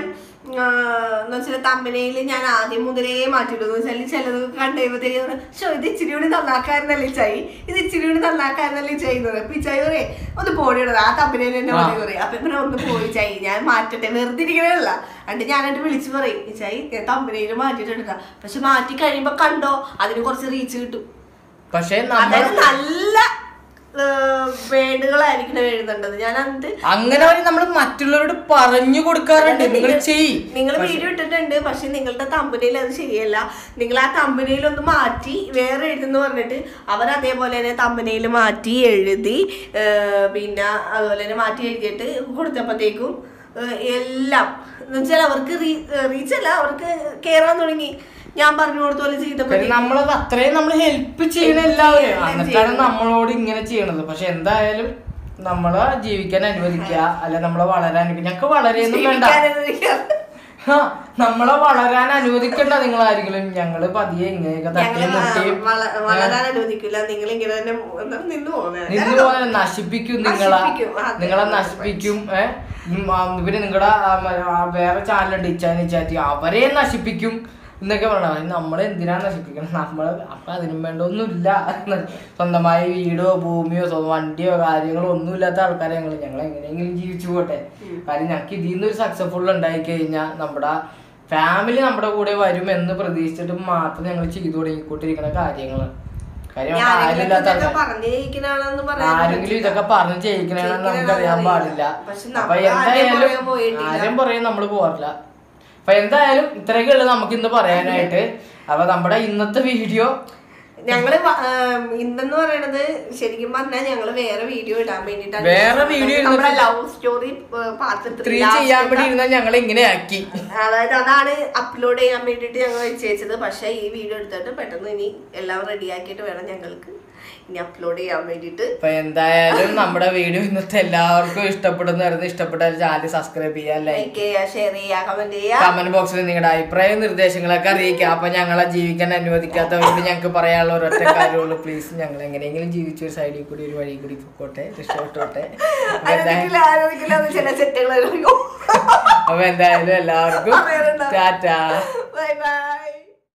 Speaker 2: എന്ന് വെച്ചാൽ തമ്പനയിൽ ഞാൻ ആദ്യം മുതലേ മാറ്റിയിടുന്നു വെച്ചാൽ ചിലത് കണ്ടുകഴിയുമ്പോഴത്തേക്ക് ഷോ ഇത് ഇച്ചിരി കൂടി നന്നാക്കാരുന്നല്ലേ ചായി ഇത് ഇച്ചിരി കൂടി നന്നാക്കാരുന്നല്ലേ ചെയ്യുന്നത് അപ്പൊ ഈ ചായ പറയേ ഒന്ന് പോടിയിടുന്നത് ആ തമ്പനയിൽ എന്നെ മതി പറയും അപ്പൊ ഇവരെ ഒന്ന് പോയി ചായി ഞാൻ മാറ്റട്ടെ വെറുതെ ഇരിക്കണല്ല എന്നിട്ട് ഞാനായിട്ട് വിളിച്ചു പറയും ഈ ചായി ഞാൻ തമ്പനയിൽ മാറ്റിയിട്ടുണ്ട് പക്ഷെ മാറ്റി കഴിയുമ്പോ കണ്ടോ അതിന് കുറച്ച് റീച്ച് കിട്ടും
Speaker 1: പക്ഷെ നമ്മൾ
Speaker 2: അതായത് നല്ല വേടുകളായിരിക്കണം എഴുതേണ്ടത് ഞാൻ അത്
Speaker 1: അങ്ങനെ വരെ നമ്മൾ മറ്റുള്ളവരോട് പറഞ്ഞു കൊടുക്കാറുണ്ട് നിങ്ങൾ ചെയ്
Speaker 2: നിങ്ങൾ വീഡിയോ ഇട്ടിട്ടുണ്ട് പക്ഷെ നിങ്ങളുടെ തമ്പനിയിൽ അത് ശരിയല്ല നിങ്ങൾ ആ തമ്പനിയിൽ ഒന്ന് മാറ്റി വേറെ എഴുതുന്നു പറഞ്ഞിട്ട് അവർ അതേപോലെ തന്നെ തമ്പനിയിൽ മാറ്റി എഴുതി ഏർ പിന്നെ അതുപോലെ തന്നെ മാറ്റി എഴുതിയിട്ട് കൊടുത്തപ്പോഴത്തേക്കും ഏർ എല്ലാം എന്ന് വെച്ചാൽ അവർക്ക് റീച്ച് അല്ല അവർക്ക് കേറാൻ തുടങ്ങി ഞാൻ പറഞ്ഞു കൊടുത്ത പോലെ ചെയ്തപ്പോൾ
Speaker 1: കാര്യം നമ്മളത് അത്രയും നമ്മൾ ഹെൽപ്പ് ചെയ്യണ എല്ലാവരും എന്നിട്ടാണ് നമ്മളോട് ഇങ്ങനെ ചെയ്യണത് പക്ഷെ എന്തായാലും നമ്മളെ ജീവിക്കാൻ അനുവദിക്കുക അല്ലെ നമ്മളെ വളരാൻ അനുവദിക്കുക ഞങ്ങക്ക് വളരെയൊന്നും വേണ്ട ആ, നമ്മളെ വളരാൻ അനുവദിക്കണ്ട നിങ്ങൾ ആരെങ്കിലും ഞങ്ങള് പതിയെ ഇങ്ങനെയൊക്കെ തട്ടിയും മുട്ടിയും
Speaker 2: വളരാൻ അനുവദിക്കില്ല നിങ്ങൾ ഇങ്ങനെ തന്നെ എന്താ നിന്ന് പോകുന്നത്
Speaker 1: നിന്ന് പോലെ നശിപ്പിക്കും നിങ്ങളെ
Speaker 2: നശിപ്പിക്കും, അതെ.
Speaker 1: നിങ്ങളെ നശിപ്പിക്കും ഏഹ് പിന്നെ നിങ്ങളുടെ വേറെ ചാനലുണ്ട് ഇച്ചാൻ ഇച്ചാറ്റി അവരെ നശിപ്പിക്കും എന്നൊക്കെ പറയണം നമ്മളെ എന്തിനാ നശിപ്പിക്കണം നമ്മള് അപ്പൊ അതിനും വേണ്ട ഒന്നുമില്ല സ്വന്തമായ വീടോ ഭൂമിയോ സ്വന്തം വണ്ടിയോ കാര്യങ്ങളോ ഒന്നും ഇല്ലാത്ത ആൾക്കാരെ ഞങ്ങൾ ഞങ്ങൾ എങ്ങനെയെങ്കിലും ജീവിച്ചു പോട്ടെ കാര്യം ഞങ്ങൾക്ക് ഇതിൽ നിന്ന് ഒരു സക്സസ്ഫുൾ ഉണ്ടായി കഴിഞ്ഞാൽ നമ്മുടെ ഫാമിലി നമ്മുടെ കൂടെ വരും എന്ന് പ്രതീക്ഷിച്ചിട്ട് മാത്രം ഞങ്ങൾ ചെയ്തു തുടങ്ങിക്കൊണ്ടിരിക്കുന്ന കാര്യങ്ങളാണ് കാര്യം ആരും ഇല്ലാത്ത
Speaker 2: ഇതൊക്കെ
Speaker 1: ആൾക്കാർ
Speaker 2: പറഞ്ഞു ജയിക്കണാണെന്ന് പറയാൻ
Speaker 1: ആരെങ്കിലും ഇതൊക്കെ പറഞ്ഞ് ചെയ്യിക്കണമെന്ന് നമുക്കറിയാൻ പാടില്ല
Speaker 2: പക്ഷെ
Speaker 1: അപ്പൊ
Speaker 2: നമ്മൾ ആരെയും
Speaker 1: എന്തായാലും
Speaker 2: പുറകെ പോയിട്ടില്ല.
Speaker 1: ആരും പറയും നമ്മള് പോറില്ല അപ്പൊ എന്തായാലും ഇത്രയൊക്കെ ഉള്ളു നമുക്ക് ഇന്ന് പറയാനായിട്ട് അപ്പൊ നമ്മുടെ ഇന്നത്തെ വീഡിയോ
Speaker 2: ഞങ്ങള് വ- ആം, ഇന്നെന്ന് പറയണത് ശരിക്കും പറഞ്ഞാൽ ഞങ്ങള് വേറെ വീഡിയോ ഇടാൻ വേണ്ടിട്ടാണ്
Speaker 1: വേറെ video
Speaker 2: നമ്മുടെ ലവ് സ്റ്റോറി പാർട്ട്
Speaker 1: ത്രീ ചെയ്യാൻ വേണ്ടി ഇരുന്ന ഞങ്ങൾ ഇങ്ങനെ ആക്കി
Speaker 2: അതായത് അതാണ് അപ്ലോഡ് ചെയ്യാൻ വേണ്ടിട്ട് ഞങ്ങൾ വെച്ചേച്ചത് പക്ഷെ ഈ വീഡിയോ എടുത്തിട്ട് പെട്ടെന്ന് ഇനി എല്ലാം റെഡി ആക്കിയിട്ട് വേണം ഞങ്ങൾക്ക് ഇനി അപ്ലോഡ് ചെയ്യാൻ വേണ്ടിട്ട്
Speaker 1: അപ്പൊ എന്തായാലും നമ്മുടെ വീഡിയോ ഇന്നത്തെ എല്ലാവർക്കും ഇഷ്ടപ്പെടുന്നതായിരുന്നു ഇഷ്ടപ്പെട്ടാൽ ചാനൽ സബ്സ്ക്രൈബ് ചെയ്യാൻ ലൈക്ക്
Speaker 2: ലൈക്ക് ചെയ്യുക ഷെയർ ചെയ്യുക കമന്റ് ചെയ്യുക
Speaker 1: കമന്റ് ബോക്സിൽ നിങ്ങളുടെ അഭിപ്രായവും നിർദ്ദേശങ്ങളൊക്കെ അറിയിക്കുക അപ്പൊ ഞങ്ങളെ ജീവിക്കാൻ അനുവദിക്കാത്തവരോട് ഞങ്ങൾക്ക് പറയാനുള്ള ഒരൊറ്റ കാര്യമുള്ളൂ പ്ലീസ് ഞങ്ങൾ എങ്ങനെയെങ്കിലും ജീവിച്ച ഒരു സൈഡിൽ കൂടി ഒരു വഴി കൂടി പൊക്കോട്ടെ രക്ഷപ്പെട്ടോട്ടെ അപ്പൊ എന്തായാലും-
Speaker 2: ആരോഗ്യമില്ല ആരോഗ്യമില്ല ചില സെറ്റുകൾ
Speaker 1: അപ്പൊ എന്തായാലും എല്ലാവർക്കും
Speaker 2: പറയാറുണ്ടോ?
Speaker 1: ടാറ്റാ